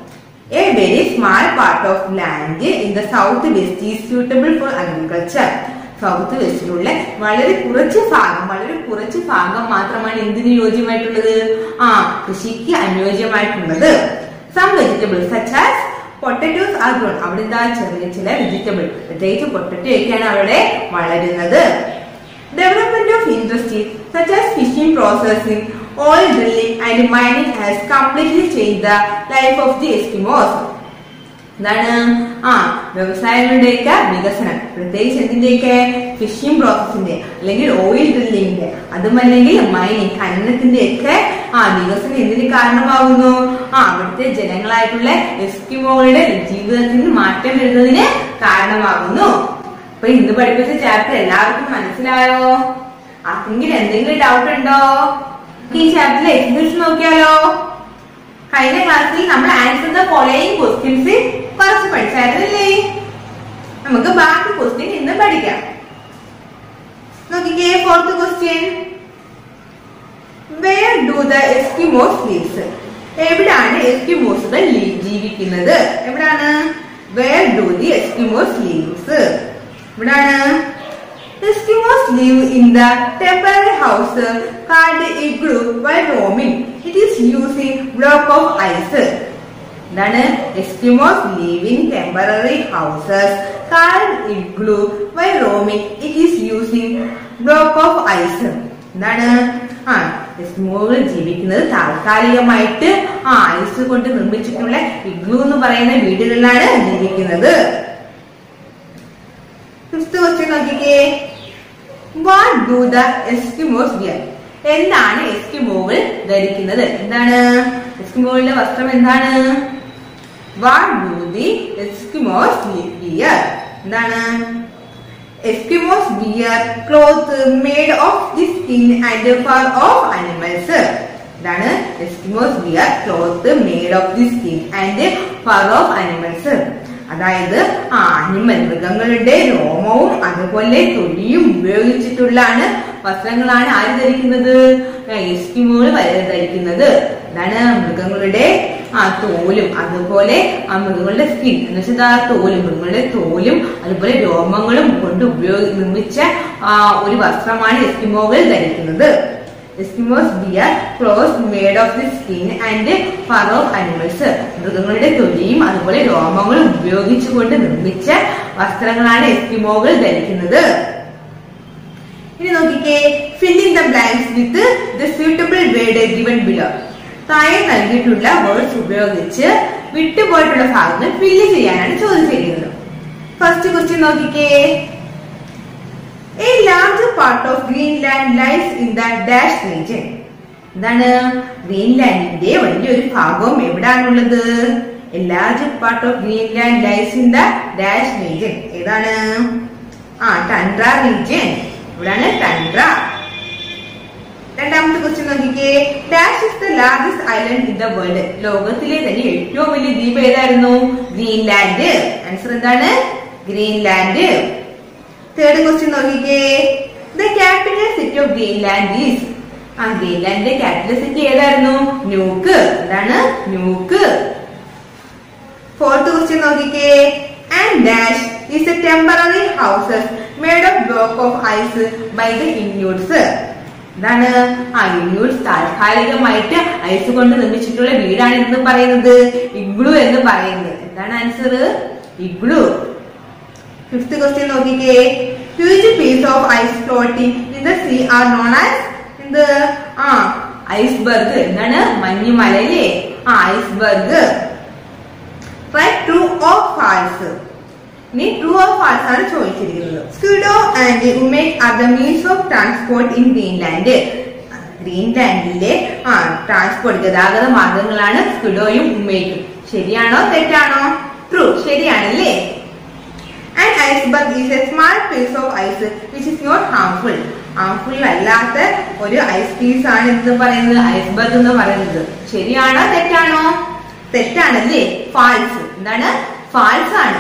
A very small part of land in the south west is suitable for agriculture. South വെസ്റ്റിലുള്ള വളരെ കുറച്ച് ഭാഗം വളരെ കുറച്ച് ഭാഗം മാത്രമാണ് എന്തിന് യോജ്യമായിട്ടുള്ളത് ആ കൃഷിക്ക് അനുയോജ്യമായിട്ടുള്ളത് some vegetables such as potatoes are grown അവിടെ എന്താ ചെറിയ ചില വെജിറ്റബിൾ പ്രത്യേകിച്ച് പൊട്ടറ്റോ ഒക്കെയാണ് അവിടെ വളരുന്നത് development of industry such as fishing processing oil drilling and mining has completely change the life of the Eskimos എന്താണ് ആ വ്യവസായങ്ങളുടെയൊക്കെ വികസനം പ്രത്യേകിച്ച് എന്തിന്റെയൊക്കെ ഫിഷിംഗ് പ്രോസസ്സിന്റെ അല്ലെങ്കിൽ ഓയിൽ ഡ്രില്ലിങ്ങിന്റെ അതും അല്ലെങ്കിൽ മൈനിങ് ഖനനത്തിന്റെ ഒക്കെ ആ വികസനം എന്തിന് കാരണമാകുന്നു ആ അവിടുത്തെ ജനങ്ങളായിട്ടുള്ള എസ്കിമോകളുടെ ജീവിതത്തിന് മാറ്റം വരുന്നതിന് കാരണമാകുന്നു അപ്പൊ ഇന്ന് പഠിപ്പിച്ച ചാപ്റ്റർ എല്ലാവർക്കും മനസ്സിലായോ ആർക്കെങ്കിലും എന്തെങ്കിലും ഡൗട്ട് ഉണ്ടോ ഈ ചാപ്റ്ററിലെ എക്സസൈസ് നോക്കിയാലോ കഴിഞ്ഞ ക്ലാസ്സിൽ നമ്മൾ ആൻസർ ദ ഫോളോയിങ് ക്വസ്റ്റ്യൻസ് കുറച്ച് പഠിച്ചായിരുന്നല്ലേ നമുക്ക് ബാക്കി ക്വസ്റ്റ്യൻ ഇന്ന് പഠിക്കാം നോക്കിക്കേ fourth question where do the Eskimos lives എവിടാണ് എസ്കിമോസുകൾ ജീവിക്കുന്നത് എവിടാണ് where do the Eskimos lives എവിടാണ് Eskimos live in the temporary house called igloo while roaming. It is using block of ice. എന്താണ് Eskimos live in temporary houses called igloo while roaming. It is using block of ice. എന്താണ് ആ എസ്കിമോകൾ ജീവിക്കുന്നത് താൽക്കാലികമായിട്ട് ആ ഐസ് കൊണ്ട് നിർമ്മിച്ചിട്ടുള്ള ഇഗ്ലു എന്ന് പറയുന്ന വീടുകളിലാണ് ജീവിക്കുന്നത് ഫിഫ്ത് ക്വസ്റ്റ്യൻ നോക്കിക്കേ what do the Eskimos wear എന്താണ് എസ്കിമോകൾ ധരിക്കുന്നത് എന്താണ് എസ്കിമോകളുടെ വസ്ത്രം എന്താണ് what do the Eskimos wear എന്താണ് Eskimos wear cloth made of the skin and fur of animals ഇതാണ് Eskimos wear cloth made of the skin and fur of animals അതായത് ആ അനിമൽ മൃഗങ്ങളുടെ രോമവും അതുപോലെ തൊലിയും ഉപയോഗിച്ചിട്ടുള്ളാണ് വസ്ത്രങ്ങളാണ് ആര് ധരിക്കുന്നത് എസ്കിമോകൾ ധരിക്കുന്നത് ഇതാണ് മൃഗങ്ങളുടെ ആ തോലും അതുപോലെ ആ മൃഗങ്ങളുടെ സ്കിൻ എന്ന് വെച്ചാൽ ആ തോലും മൃഗങ്ങളുടെ തോലും അതുപോലെ രോമങ്ങളും കൊണ്ട് ഉപയോഗി നിർമ്മിച്ച ആ ഒരു വസ്ത്രമാണ് എസ്കിമോകൾ ധരിക്കുന്നത് Eskimos wear clothes made of the skin and fur of animals മൃഗങ്ങളുടെ തൊലിയും അതുപോലെ രോമങ്ങളും ഉപയോഗിച്ചുകൊണ്ട് നിർമ്മിച്ച വസ്ത്രങ്ങളാണ് എസ്കിമോകൾ ധരിക്കുന്നത് ഇനി നോക്കിക്കേ filling the blanks with the suitable word given below താഴെ നൽകിയിട്ടുള്ള വേർഡ്സ് ഉപയോഗിച്ച് വിട്ടുപോയിട്ടുള്ള ഭാഗങ്ങൾ ഫില്ല് ചെയ്യാനാണ് ചോദിച്ചിരിക്കുന്നത് ഫസ്റ്റ് ക്വസ്റ്റ്യൻ നോക്കിക്കേ a large part of Greenland lies in the dash region എന്താണ് ഗ്രീൻലാൻഡിന്റെ വലിയൊരു ഭാഗവും എവിടാണുള്ളത് a large part of Greenland lies in the dash region ഏതാണ് ആ ടൻഡ്ര റീജിയൻ ഇവിടാണ് ടൻഡ്ര രണ്ടാമത്തെ ക്വസ്റ്റ്യൻ നോക്കിക്കേ dash is the largest island in the world ലോകത്തിലെ തന്നെ ഏറ്റവും വലിയ ദ്വീപ് ഏതായിരുന്നു ഗ്രീൻലാൻഡ് ആൻസർ എന്താണ് ഗ്രീൻലാൻഡ് തേർഡ് ക്വസ്റ്റ്യൻ നോക്കിക്കേ the capital city of Greenland is ആ ഗ്രീൻലാൻഡിന്റെ ക്യാപിറ്റൽ സിറ്റി ഏതായിരുന്നു ന്യൂക്ക് എന്താണ് ന്യൂക്ക് ഫോർത്ത് ക്വസ്റ്റ്യൻ നോക്കിക്കേ and dash is a temporary houses made of block of ice by the Inuits എന്താണ് ആ ഇന്യൂട്സ് താൽക്കാലികമായിട്ട് ഐസ് കൊണ്ട് നിർമ്മിച്ചിട്ടുള്ള വീടാണ് എന്ന് പറയുന്നത് ഇഗ്ലു എന്ന് പറയുന്നത് എന്താണ് ആൻസർ ഇഗ്ലു ഫിഫ്ത് ക്വസ്റ്റ്യൻ നോക്കിക്കേ huge piece of ice floating in the sea are known as എന്ത് ആ ഐസ്ബർഗ് എന്താണ് മഞ്ഞുമലയിലെ ആ ഐസ്ബർഗ് ട്രൂ ഓഫ് ഫാൾസ് ഇനി ട്രൂ ഓഫ് ഫാൾസ് ആണ് ചോദിച്ചിരിക്കുന്നത് skidoo and umiak are the means of transport in Greenland ഗ്രീൻലാൻഡിലെ ആ ട്രാൻസ്പോർട്ട് ഗതാഗത മാർഗങ്ങളാണ് സ്ക്യൂഡോയും ഉമേക്കും ശരിയാണോ തെറ്റാണോ ട്രൂ ശരിയാണല്ലേ and iceberg is a small piece of ice which is not harmful harmful അല്ലാത്ത ഒരു ഐസ് പീസ് ആണ് എന്ന് പറയുന്നത് ഐസ്ബർഗ് എന്ന് പറയുന്നത് ശരിയാണോ തെറ്റാണോ തെറ്റാണല്ലേ ഫാൾസ് എന്താണ് ഫാൾസ് ആണ്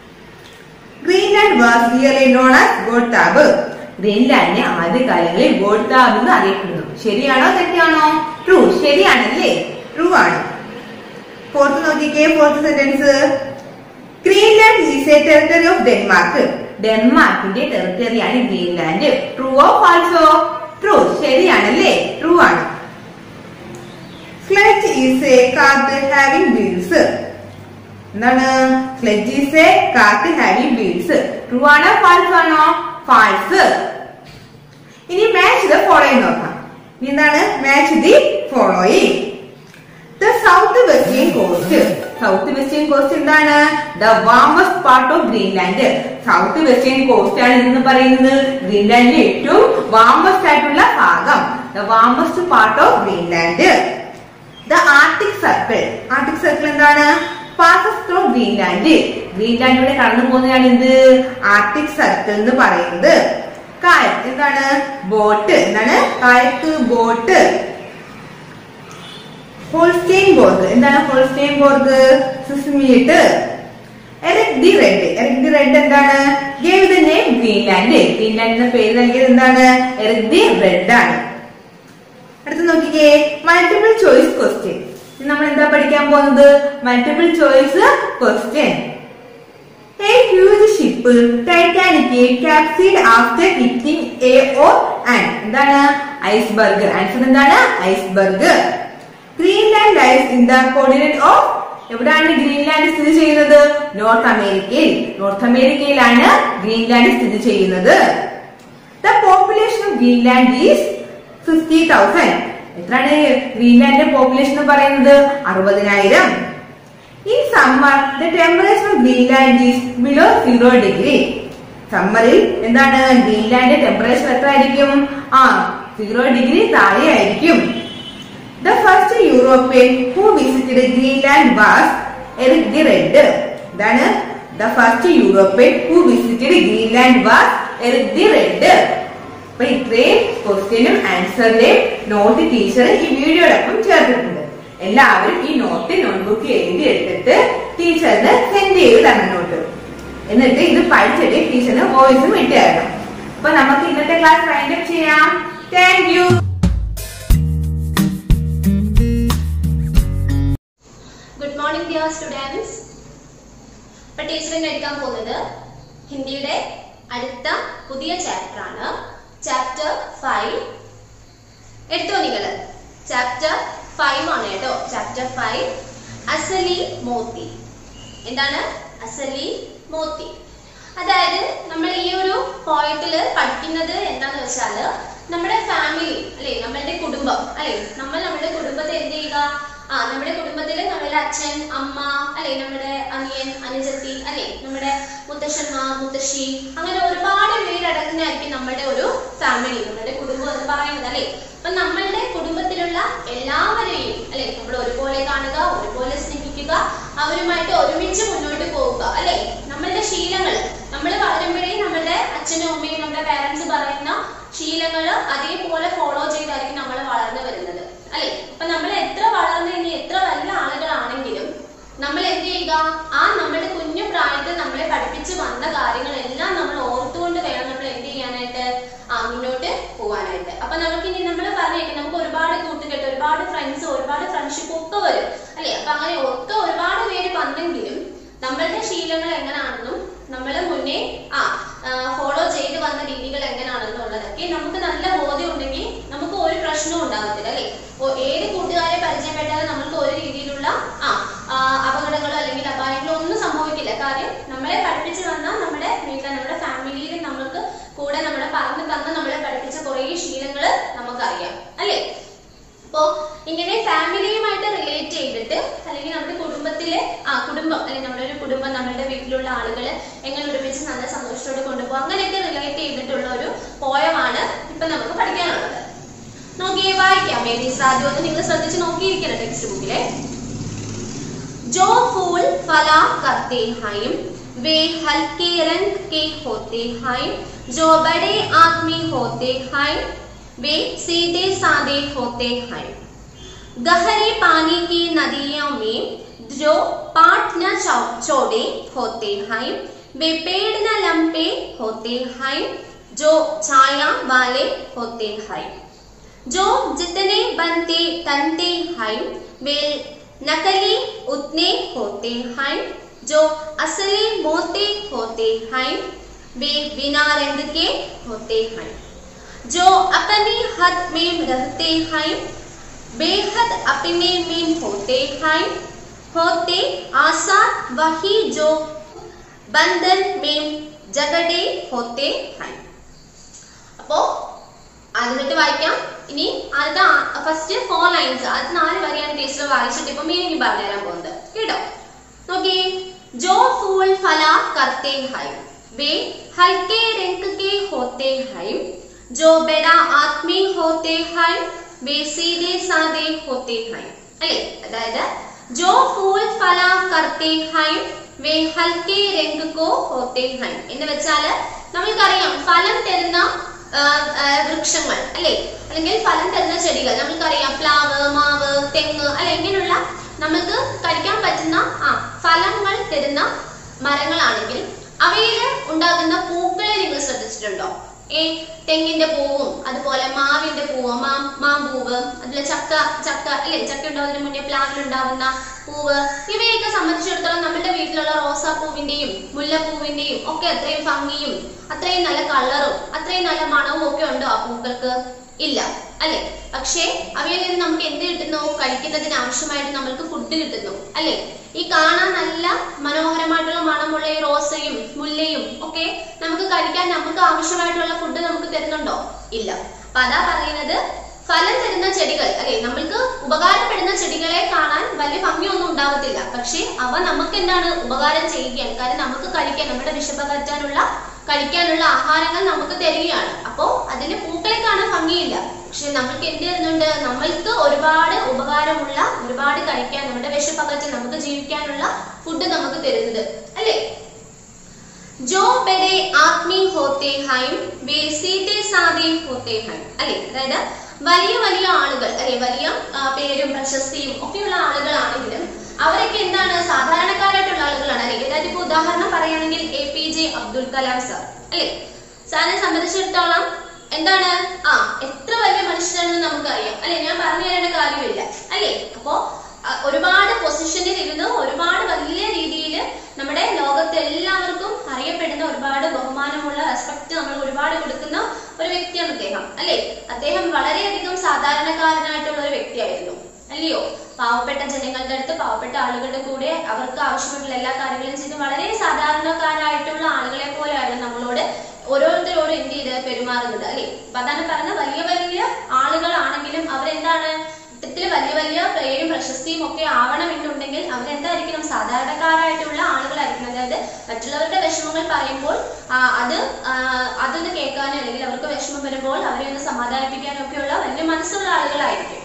Greenland was really known as Godthab ഗ്രീൻലാൻഡിനെ ആദ്യകാലങ്ങളിൽ ഗോഡ്താബ് എന്ന് അറിയപ്പെടുന്നു ശരിയാണോ തെറ്റാണോ ട്രൂ ശരിയാണല്ലേ ട്രൂ ആണ് ഫോർത്ത് നോക്കിക്കേ fourth sentence Greenland is a territory of Denmark ഡെൻമാർക്കിന്റെ ടെറിട്ടറിയാണ് ഗ്രീൻലാൻഡ് ട്രൂ ഓ ഫാൾസോ ട്രൂ ശരിയാണല്ലേ ട്രൂ ആണ് sledge is a cart having wheels എന്താണ് sledge is a cart having wheels true ആണോ ഫാൾസ് ആണോ ഫാൾസ് ഇനി മാച്ച് ദ ഫോളോയിങ് നോക്കാം ഇനി എന്താണ് match the following the south western coast south western coast എന്താണ് the warmest part of Greenland south western coast ആണ് എന്ന് പറയുന്നത് ഗ്രീൻലാൻഡിലെ ഏറ്റവും വാമസ്റ്റ് ആയിട്ടുള്ള ഭാഗം the warmest part of Greenland the arctic circle arctic circle എന്താണ് പാസസ് ത്രൂ ഗ്രീൻലാൻഡ് ഗ്രീൻലാൻഡിലൂടെ കടന്നു പോകുന്നതാണ് എന്ത് ആർട്ടിക് സർക്കിൾ എന്ന് പറയുന്നത് കായക്ക് എന്താണ് ബോട്ട് എന്താണ് കായക്ക് ബോട്ട് ഹോൾസ്റ്റെയിൻ ബോർഗ് എന്താണ് Holsteinsborg Sisimiut Erik the Red Erik the Red എന്താണ് gave the name Greenland Greenland എന്ന പേര് നൽകിയത് എന്താണ് എറിക് ദി റെഡ് ആണ് അടുത്ത് നോക്കിക്കേ മൾട്ടിപ്പിൾ ചോയ്സ് ക്വസ്റ്റ്യൻ നമ്മൾ എന്താ പഠിക്കാൻ പോകുന്നത് multiple choice question A huge ship, Titanic, capsized after hitting a or an. എന്താണ് ഐസ്ബർഗ് ആൻസർ എന്താണ് iceberg Greenland lies in the coordinate of എവിടെയാണ് ഗ്രീൻലാൻഡ് സ്ഥിതി ചെയ്യുന്നത് നോർത്ത് അമേരിക്കയിൽ നോർത്ത് അമേരിക്കയിലാണ് ഗ്രീൻലാൻഡ് സ്ഥിതി ചെയ്യുന്നത് the population of Greenland is fifty thousand എത്രയാണ് ഗ്രീൻലാൻഡിന്റെ പോപ്പുലേഷൻ എന്ന് പറയുന്നത് അറുപതിനായിരം ഈ summer the temperature of Greenland is below zero degree സമ്മറിൽ എന്താണ് ഗ്രീൻലാൻഡിന്റെ ടെമ്പറേച്ചർ എത്ര ആയിരിക്കും ആ സീറോ ഡിഗ്രി താഴെ ആയിരിക്കും the first European who visited Greenland was Erik the Red ഇതാണ് the first European who visited Greenland was Erik the Red അപ്പൊ ഇത്രയും ക്വസ്റ്റ്യനും ആൻസറിന്റെയും നോട്ട് ടീച്ചർ ഈ വീഡിയോടൊപ്പം ചേർത്തിട്ടുണ്ട് എല്ലാവരും ഈ നോട്ട് നോട്ട്ബുക്ക് എഴുതി എടുത്തിട്ട് ടീച്ചറിന് സെൻഡ് ചെയ്ത് തരണം നോട്ട് എന്നിട്ട് ഇത് പഠിച്ചിട്ട് ടീച്ചറിന് വോയിസും ഇട്ട് തരണം അപ്പൊ നമുക്ക് ഇന്നത്തെ ക്ലാസ് വൈൻഡ് അപ്പ് ചെയ്യാം thank you good morning dear students ഇപ്പൊ ടീച്ചറിന് എടുക്കാൻ പോകുന്നത് ഹിന്ദിയുടെ അടുത്ത പുതിയ ചാപ്റ്റർ ആണ് ചാപ്റ്റർ ഫൈവ് എടുത്തോ നിങ്ങള് ചാപ്റ്റർ ഫൈവ് ആണ് കേട്ടോ ചാപ്റ്റർ ഫൈവ് അസലി മോത്തി എന്താണ് അസലി മോത്തി അതായത് നമ്മൾ ഈ ഒരു പോയിന്റിൽ പഠിക്കുന്നത് എന്താന്ന് വെച്ചാല് നമ്മുടെ ഫാമിലി അല്ലെ നമ്മളുടെ കുടുംബം അല്ലെ നമ്മൾ നമ്മുടെ കുടുംബത്തെ എന്ത് ചെയ്യുക ആ നമ്മുടെ കുടുംബത്തിൽ നമ്മളുടെ അച്ഛൻ അമ്മ അല്ലെ നമ്മുടെ അനിയൻ അനുജത്തി അല്ലെ നമ്മുടെ മുത്തശ്ശന്മാർ മുത്തശ്ശി അങ്ങനെ ഒരുപാട് പേരടങ്ങുന്നതായിരിക്കും നമ്മുടെ ഒരു ഫാമിലി നമ്മുടെ കുടുംബം എന്ന് പറയുന്നത് അല്ലെ അപ്പൊ നമ്മളുടെ കുടുംബത്തിലുള്ള എല്ലാവരെയും അല്ലെ നമ്മൾ ഒരുപോലെ കാണുക ഒരുപോലെ സ്നേഹിക്കുക അവരുമായിട്ട് ഒരുമിച്ച് മുന്നോട്ട് പോവുക അല്ലെ നമ്മളുടെ ശീലങ്ങൾ നമ്മൾ വളരുമ്പോഴേ നമ്മളുടെ അച്ഛനും അമ്മയും നമ്മുടെ പാരന്റ്സ് പറയുന്ന ശീലങ്ങൾ അതേപോലെ ഫോളോ ചെയ്തായിരിക്കും നമ്മൾ വളർന്നു വരുന്നത് അല്ലെ അപ്പൊ നമ്മൾ എത്ര വളർന്നു ഇനി എത്ര വലിയ ആളുകളാണെങ്കിലും നമ്മൾ എന്ത് ചെയ്യുക ആ നമ്മുടെ കുഞ്ഞു പ്രായത്തിൽ നമ്മളെ പഠിപ്പിച്ച് വന്ന കാര്യങ്ങളെല്ലാം നമ്മൾ ഓർത്തുകൊണ്ട് വേണം നമ്മൾ എന്ത് ചെയ്യാനായിട്ട് ആ മുന്നോട്ട് പോകാനായിട്ട് അപ്പൊ നമുക്ക് ഇനി നമ്മൾ പറഞ്ഞേക്കാം നമുക്ക് ഒരുപാട് കൂട്ടുകെട്ട് ഒരുപാട് ഫ്രണ്ട്സ് ഒരുപാട് ഫ്രണ്ട്ഷിപ്പ് ഒക്കെ വരും അല്ലെ അപ്പൊ അങ്ങനെ ഒക്കെ ഒരുപാട് പേര് വന്നെങ്കിലും നമ്മളുടെ ശീലങ്ങൾ എങ്ങനെയാണെന്നും നമ്മൾ മുന്നേ ആ ഫോളോ ചെയ്ത് വന്ന രീതികൾ എങ്ങനെയാണെന്നുള്ളതൊക്കെ നമുക്ക് നല്ല ബോധ്യം ഉണ്ടെങ്കിൽ നമുക്ക് ഒരു പ്രശ്നവും ഉണ്ടാകത്തില്ല അല്ലെ ഏത് കൂട്ടുകാരെ പരിചയപ്പെട്ടാലും നമുക്ക് ഒരു രീതിയിലുള്ള ആ ആ, അപകടങ്ങളോ അല്ലെങ്കിൽ അപായങ്ങളോ ഒന്നും സംഭവിക്കില്ല കാര്യം നമ്മളെ പഠിപ്പിച്ച് വന്ന നമ്മുടെ വീട്ടിൽ നമ്മുടെ ഫാമിലിയിൽ നമുക്ക് കൂടെ നമ്മളെ പറഞ്ഞു തന്ന നമ്മളെ പഠിപ്പിച്ച കുറേ ശീലങ്ങൾ നമുക്കറിയാം അല്ലേ അപ്പോ ഇങ്ങനെ ഫാമിലിയുമായിട്ട് റിലേറ്റ് ചെയ്തിട്ട് അല്ലെങ്കിൽ നമ്മുടെ കുടുംബത്തിലെ ആ കുടുംബം അല്ലെങ്കിൽ നമ്മുടെ ഒരു കുടുംബം നമ്മുടെ വീട്ടിലുള്ള ആളുകളെ എങ്ങനെ ഒരുമിച്ച് നല്ല സന്തോഷത്തോടെ കൊണ്ടുപോകും അങ്ങനെയൊക്കെ റിലേറ്റ് ചെയ്തിട്ടുള്ള ഒരു പോയമാണ് ഇപ്പൊ നമുക്ക് പഠിക്കാനുള്ളത് നോക്കിയേ വായിക്കാം വേദി സാധ്യത ഒന്ന് നിങ്ങൾ ശ്രദ്ധിച്ച് നോക്കിയിരിക്കണം ടെക്സ്റ്റ് ബുക്കിലെ जो फूल फला करते हैं वे हल्के रंग के होते हैं जो बड़े आदमी होते हैं वे सीधे सादे होते हैं गहरे पानी की नदियों में जो पाट न चौ- चौड़े होते हैं वे पेड़ न लंबे होते हैं जो छाया वाले होते हैं जो जितने बनते तनते हैं वे नकली उतने होते हैं जो असली मोती होते हैं वे बिना रंग के होते हैं जो अपनी हद में रहते हैं बेहद अपने में होते हैं होते आसाद वही जो बंधन में जगड़े होते हैं അപ്പോ ആദ്യമായിട്ട് വായിക്കാം ഇനി ആദ്യത്തെ ഫസ്റ്റ് ഫോർ ലൈൻസ് ആദ്യത്തെ നാല് വരെയാണ് ടീച്ചർ വായിച്ചിട്ട് ഇപ്പൊ മീനിങ് പറഞ്ഞുതരാൻ പോകുന്നത് കേട്ടോ നോക്കിയേ जो फूल फला करते हैं वे हल्के रंग के होते हैं जो बड़ा आदमी होते हैं वे सीधे सादे होते हैं അല്ലേ അതായത് जो फूल फला करते हैं वे हल्के रंग को होते हैं എന്ന് വെച്ചാല് നമ്മൾക്കറിയാം ഫലം തരുന്ന ആ, ആ, വൃക്ഷങ്ങൾ അല്ലെ അല്ലെങ്കിൽ ഫലം തരുന്ന ചെടികൾ നമ്മൾക്കറിയാം പ്ലാവ് മാവ് തെങ്ങ് അല്ലെ ഇങ്ങനെയുള്ള നമുക്ക് കഴിക്കാൻ പറ്റുന്ന ആ ഫലങ്ങൾ തരുന്ന മരങ്ങളാണെങ്കിൽ അവയിൽ ഉണ്ടാകുന്ന പൂക്കളെ നിങ്ങൾ ശ്രദ്ധിച്ചിട്ടുണ്ടോ ഏ തെങ്ങിന്റെ പൂവും അതുപോലെ മാവിന്റെ പൂവ് മാ മാമ്പൂവ് അതിലെ ചക്ക ചക്ക അല്ലെ ചക്ക ഉണ്ടാവുന്നതിന് മുന്നേ പ്ലാവിലുണ്ടാവുന്ന പൂവ് ഇവയൊക്കെ സംബന്ധിച്ചിടത്തോളം നമ്മുടെ വീട്ടിലുള്ള റോസാപ്പൂവിന്റെയും മുല്ലപ്പൂവിന്റെയും ഒക്കെ അത്രയും ഭംഗിയും അത്രയും നല്ല കളറും അത്രയും നല്ല മണവും ഒക്കെ ഉണ്ടോ ആ പൂക്കൾക്ക് ഇല്ല അല്ലെ പക്ഷേ അവയിൽ നിന്ന് നമുക്ക് എന്ത് കിട്ടുന്നു കഴിക്കുന്നതിന് ആവശ്യമായിട്ട് നമ്മൾക്ക് ഫുഡ് കിട്ടുന്നു അല്ലെ ഈ കാണാൻ നല്ല മനോഹരമായിട്ടുള്ള മണമുള്ള ഈ റോസയും മുല്ലയും ഒക്കെ നമുക്ക് കഴിക്കാൻ നമുക്ക് ആവശ്യമായിട്ടുള്ള ഫുഡ് നമുക്ക് തരുന്നുണ്ടോ ഇല്ല അപ്പൊ അതാ പറയുന്നത് ഫലം തരുന്ന ചെടികൾ അല്ലെ നമ്മൾക്ക് ഉപകാരപ്പെടുന്ന ചെടികളെ കാണാൻ വലിയ ഭംഗിയൊന്നും ഉണ്ടാവത്തില്ല പക്ഷെ അവ നമുക്ക് എന്താണ് ഉപകാരം ചെയ്യുകയാണ് കാരണം നമുക്ക് കഴിക്കാൻ നമ്മുടെ വിശപ്പകറ്റാനുള്ള കഴിക്കാനുള്ള ആഹാരങ്ങൾ നമുക്ക് തരികയാണ് അപ്പോ അതിന് പൂക്കളെ കാണാൻ ഭംഗിയില്ല പക്ഷെ നമ്മൾക്ക് എന്ത് തരുന്നുണ്ട് നമ്മൾക്ക് ഒരുപാട് ഉപകാരമുള്ള ഒരുപാട് കഴിക്കാൻ നമ്മുടെ വിശപ്പകറ്റാൻ നമുക്ക് ജീവിക്കാനുള്ള ഫുഡ് നമുക്ക് തരുന്നത് അല്ലേ जो बड़े आदमी होते हैं वे सीधे साधे होते हैं അല്ലെ അതായത് വലിയ വലിയ ആളുകൾ അല്ലെ വലിയ ആ, പേരും പ്രശസ്തിയും ഒക്കെയുള്ള ആളുകളാണെങ്കിലും അവരൊക്കെ എന്താണ് സാധാരണക്കാരായിട്ടുള്ള ആളുകളാണ് അല്ലെ അതായത് ഇപ്പൊ ഉദാഹരണം പറയുകയാണെങ്കിൽ A P J Abdul Kalam sir അല്ലെ സാറിനെ സംബന്ധിച്ചിടത്തോളം എന്താണ് ആ എത്ര വലിയ മനുഷ്യനാണെന്ന് നമുക്കറിയാം അല്ലെ ഞാൻ പറഞ്ഞു തരേണ്ട കാര്യമില്ല അല്ലെ അപ്പോ ആ, ഒരുപാട് പൊസിഷനിൽ ഇരുന്ന് ഒരുപാട് വലിയ രീതിയിൽ നമ്മുടെ ലോകത്ത് എല്ലാവർക്കും അറിയപ്പെടുന്ന ഒരുപാട് ബഹുമാനമുള്ള റെസ്പെക്ട് നമ്മൾ ഒരുപാട് കൊടുക്കുന്ന ഒരു വ്യക്തിയാണ് അദ്ദേഹം അല്ലെ അദ്ദേഹം വളരെയധികം സാധാരണക്കാരനായിട്ടുള്ള ഒരു വ്യക്തിയായിരുന്നു അല്ലയോ പാവപ്പെട്ട ജനങ്ങളുടെ അടുത്ത് പാവപ്പെട്ട ആളുകളുടെ കൂടെ അവർക്ക് ആവശ്യമായിട്ടുള്ള എല്ലാ കാര്യങ്ങളും ചെയ്ത് വളരെ സാധാരണക്കാരായിട്ടുള്ള ആളുകളെ പോലെയാണ് നമ്മളോട് ഓരോരുത്തരോട് എന്ത് ചെയ്ത് പെരുമാറുന്നത് അല്ലെ അപ്പൊ അതാണ് പറഞ്ഞ വലിയ വലിയ ആളുകളാണെങ്കിലും അവരെന്താണ് ഇത്തരത്തിൽ വലിയ വലിയ പേരും പ്രശസ്തിയും ഒക്കെ ആവണമെന്നുണ്ടെങ്കിൽ അവരെന്തായിരിക്കണം സാധാരണക്കാരായിട്ടുള്ള ആളുകളായിരിക്കണം അതായത് മറ്റുള്ളവരുടെ വിഷമങ്ങൾ പറയുമ്പോൾ ആ, അത് ആ, അതൊന്ന് കേൾക്കാനോ അല്ലെങ്കിൽ അവർക്ക് വിഷമം വരുമ്പോൾ അവരെ ഒന്ന് സമാധാനിപ്പിക്കാനോ ഒക്കെയുള്ള വലിയ മനസ്സുള്ള ആളുകളായിരിക്കും